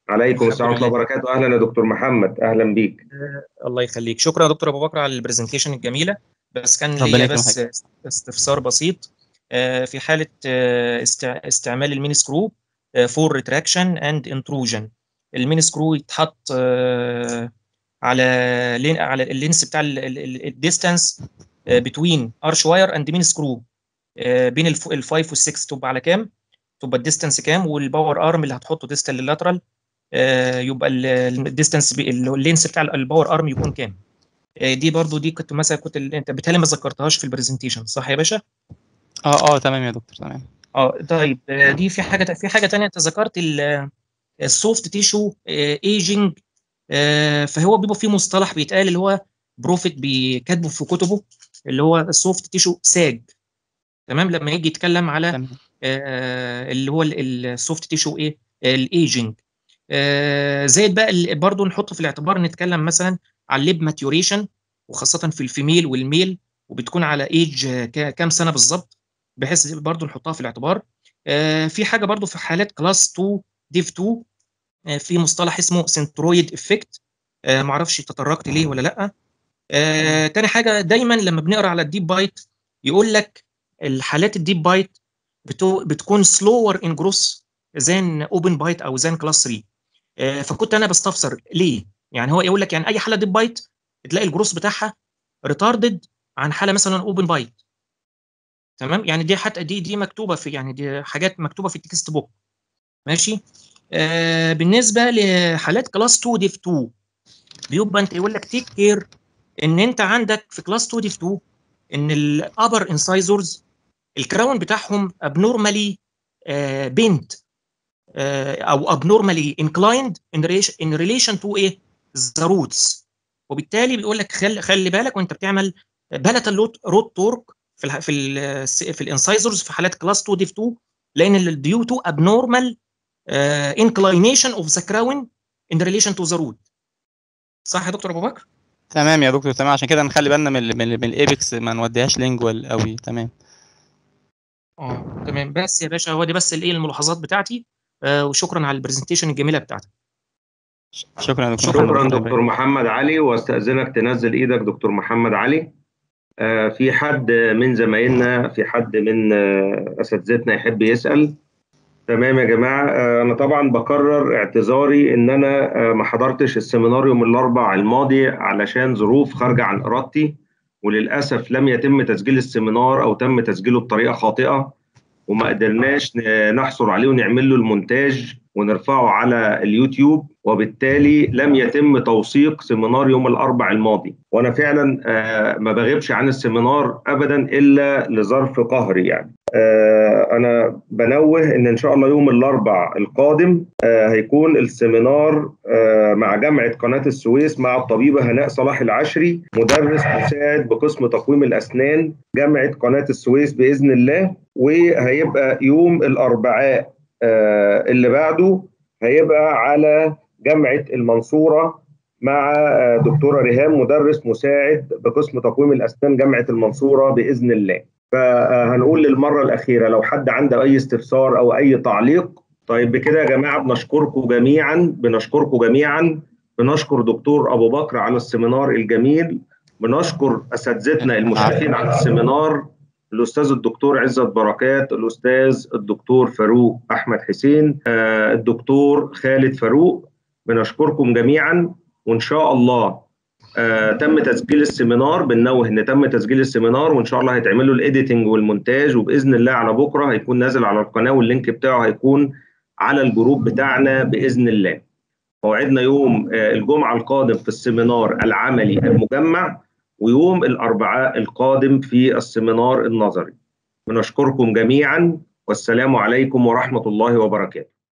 عليكم السلام الحمد ورحمه الله وبركاته اهلا يا دكتور محمد اهلا بيك الله يخليك شكرا يا دكتور ابو بكر على البرزنتيشن الجميله بس كان ربنا ليا يكرمك. بس استفسار بسيط آه، في حاله آه، استع- استعمال الميني سكرو فور ريتراكشن اند انتروجن الميني سكرو يتحط آه، على لين على اللينس بتاع الديستانس بتوين ارش واير اند مين سكرو بين ال5 وال6 تبقى على كام تبقى الديستانس كام والباور ارم اللي هتحطه ديستال لللاترال يبقى الديستانس اللينس بتاع الباور ارم يكون كام آه، دي برضو دي كنت مثلا كنت ال- انت بالتالي ما ذكرتهاش في البرزنتيشن صح يا باشا اه اه تمام يا دكتور تمام اه طيب آه، دي في حاجه في حاجه تانية انت ذكرت السوفت تيشو ايجنج فهو بيبقى فيه مصطلح بيتقال اللي هو بروفيت بيكاتبه في كتبه اللي هو السوفت تيشو ساج تمام لما يجي يتكلم على تمام آه، اللي هو السوفت تيشو ايه الايجنج آه، زائد بقى ال- برضو نحط في الاعتبار نتكلم مثلا على الليب ماتيوريشن وخاصه في الفيميل والميل وبتكون على ايج كام سنه بالظبط بحيث دي برضو نحطها في الاعتبار آه، في حاجه برضو في حالات كلاس 2 ديف 2 آه، في مصطلح اسمه سنترويد افكت معرفش تطرقت ليه ولا لا آه، تاني حاجه دايما لما بنقرا على الديب بايت يقول لك الحالات الديب بايت بتو بتكون سلور ان جروس زان اوبن بايت او زان كلاس 3 آه، فكنت انا بستفسر ليه يعني هو يقول لك يعني اي حاله ديب بايت تلاقي الجروس بتاعها ريتاردد عن حاله مثلا اوبن بايت تمام يعني دي حتى دي دي مكتوبه في يعني دي حاجات مكتوبه في التكست بوك ماشي آه بالنسبه لحالات كلاس 2 ديف 2 بيبقى انت يقول لك تيك كير ان انت عندك في كلاس 2 ديف 2 ان الابر انسايزرز الكراون بتاعهم ابنورمالي بنت او ابنورمالي انكلايند ان ان ريليشن تو ايه ذا روتس وبالتالي بيقول لك خلي خلي بالك وانت بتعمل بلت روت تورك في ال في ال في الانسايزرز في حالات كلاس 2 ديف 2 لان الديو تو ابنورمال انكلاينيشن اوف ذا كراون ان ريليشن تو ذا روت صح يا دكتور ابو بكر؟ تمام يا دكتور تمام عشان كده نخلي بالنا من ال من, ال من الايبكس ما نوديهاش لينجوال قوي تمام اه تمام بس يا باشا هو دي بس الايه الملاحظات بتاعتي آه وشكرا على البرزنتيشن الجميله بتاعتك شكرا يا دكتور شكرا محمد. دكتور محمد علي واستاذنك تنزل ايدك دكتور محمد علي آه، في حد من زمايلنا في حد من آه، اساتذتنا يحب يسال تمام يا جماعه آه، انا طبعا بكرر اعتذاري ان انا آه، ما حضرتش السيمينار يوم الاربع الماضي علشان ظروف خارجه عن ارادتي وللاسف لم يتم تسجيل السيمينار او تم تسجيله بطريقه خاطئه وما قدرناش ن- نحصل عليه ونعمل له المونتاج ونرفعه على اليوتيوب وبالتالي لم يتم توثيق سيمينار يوم الاربع الماضي وانا فعلا آه، ما بغيبش عن السيمينار ابدا الا لظرف قهري يعني آه، انا بنوه ان ان شاء الله يوم الاربع القادم آه، هيكون السيمينار آه، مع جامعه قناه السويس مع الطبيبه هناء صلاح العشري مدرس مساعد بقسم تقويم الاسنان جامعه قناه السويس باذن الله وهيبقى يوم الاربعاء آه، اللي بعده هيبقى على جامعه المنصوره مع آه، دكتوره ريهام مدرس مساعد بقسم تقويم الاسنان جامعه المنصوره باذن الله فهنقول للمره الاخيره لو حد عنده اي استفسار او اي تعليق طيب بكده يا جماعه بنشكركم جميعا بنشكركم جميعا بنشكر دكتور ابو بكر على السيمينار الجميل بنشكر اساتذتنا المشرفين على السيمينار الاستاذ الدكتور عزت بركات الاستاذ الدكتور فاروق احمد حسين آه، الدكتور خالد فاروق بنشكركم جميعا وان شاء الله آه، تم تسجيل السيمينار بننوه ان تم تسجيل السيمينار وان شاء الله هيتعمل له الايديتنج والمونتاج وباذن الله على بكره هيكون نازل على القناه واللينك بتاعه هيكون على الجروب بتاعنا باذن الله. موعدنا يوم آه، الجمعه القادم في السيمينار العملي المجمع ويوم الاربعاء القادم في السيمينار النظري. بنشكركم جميعا والسلام عليكم ورحمه الله وبركاته.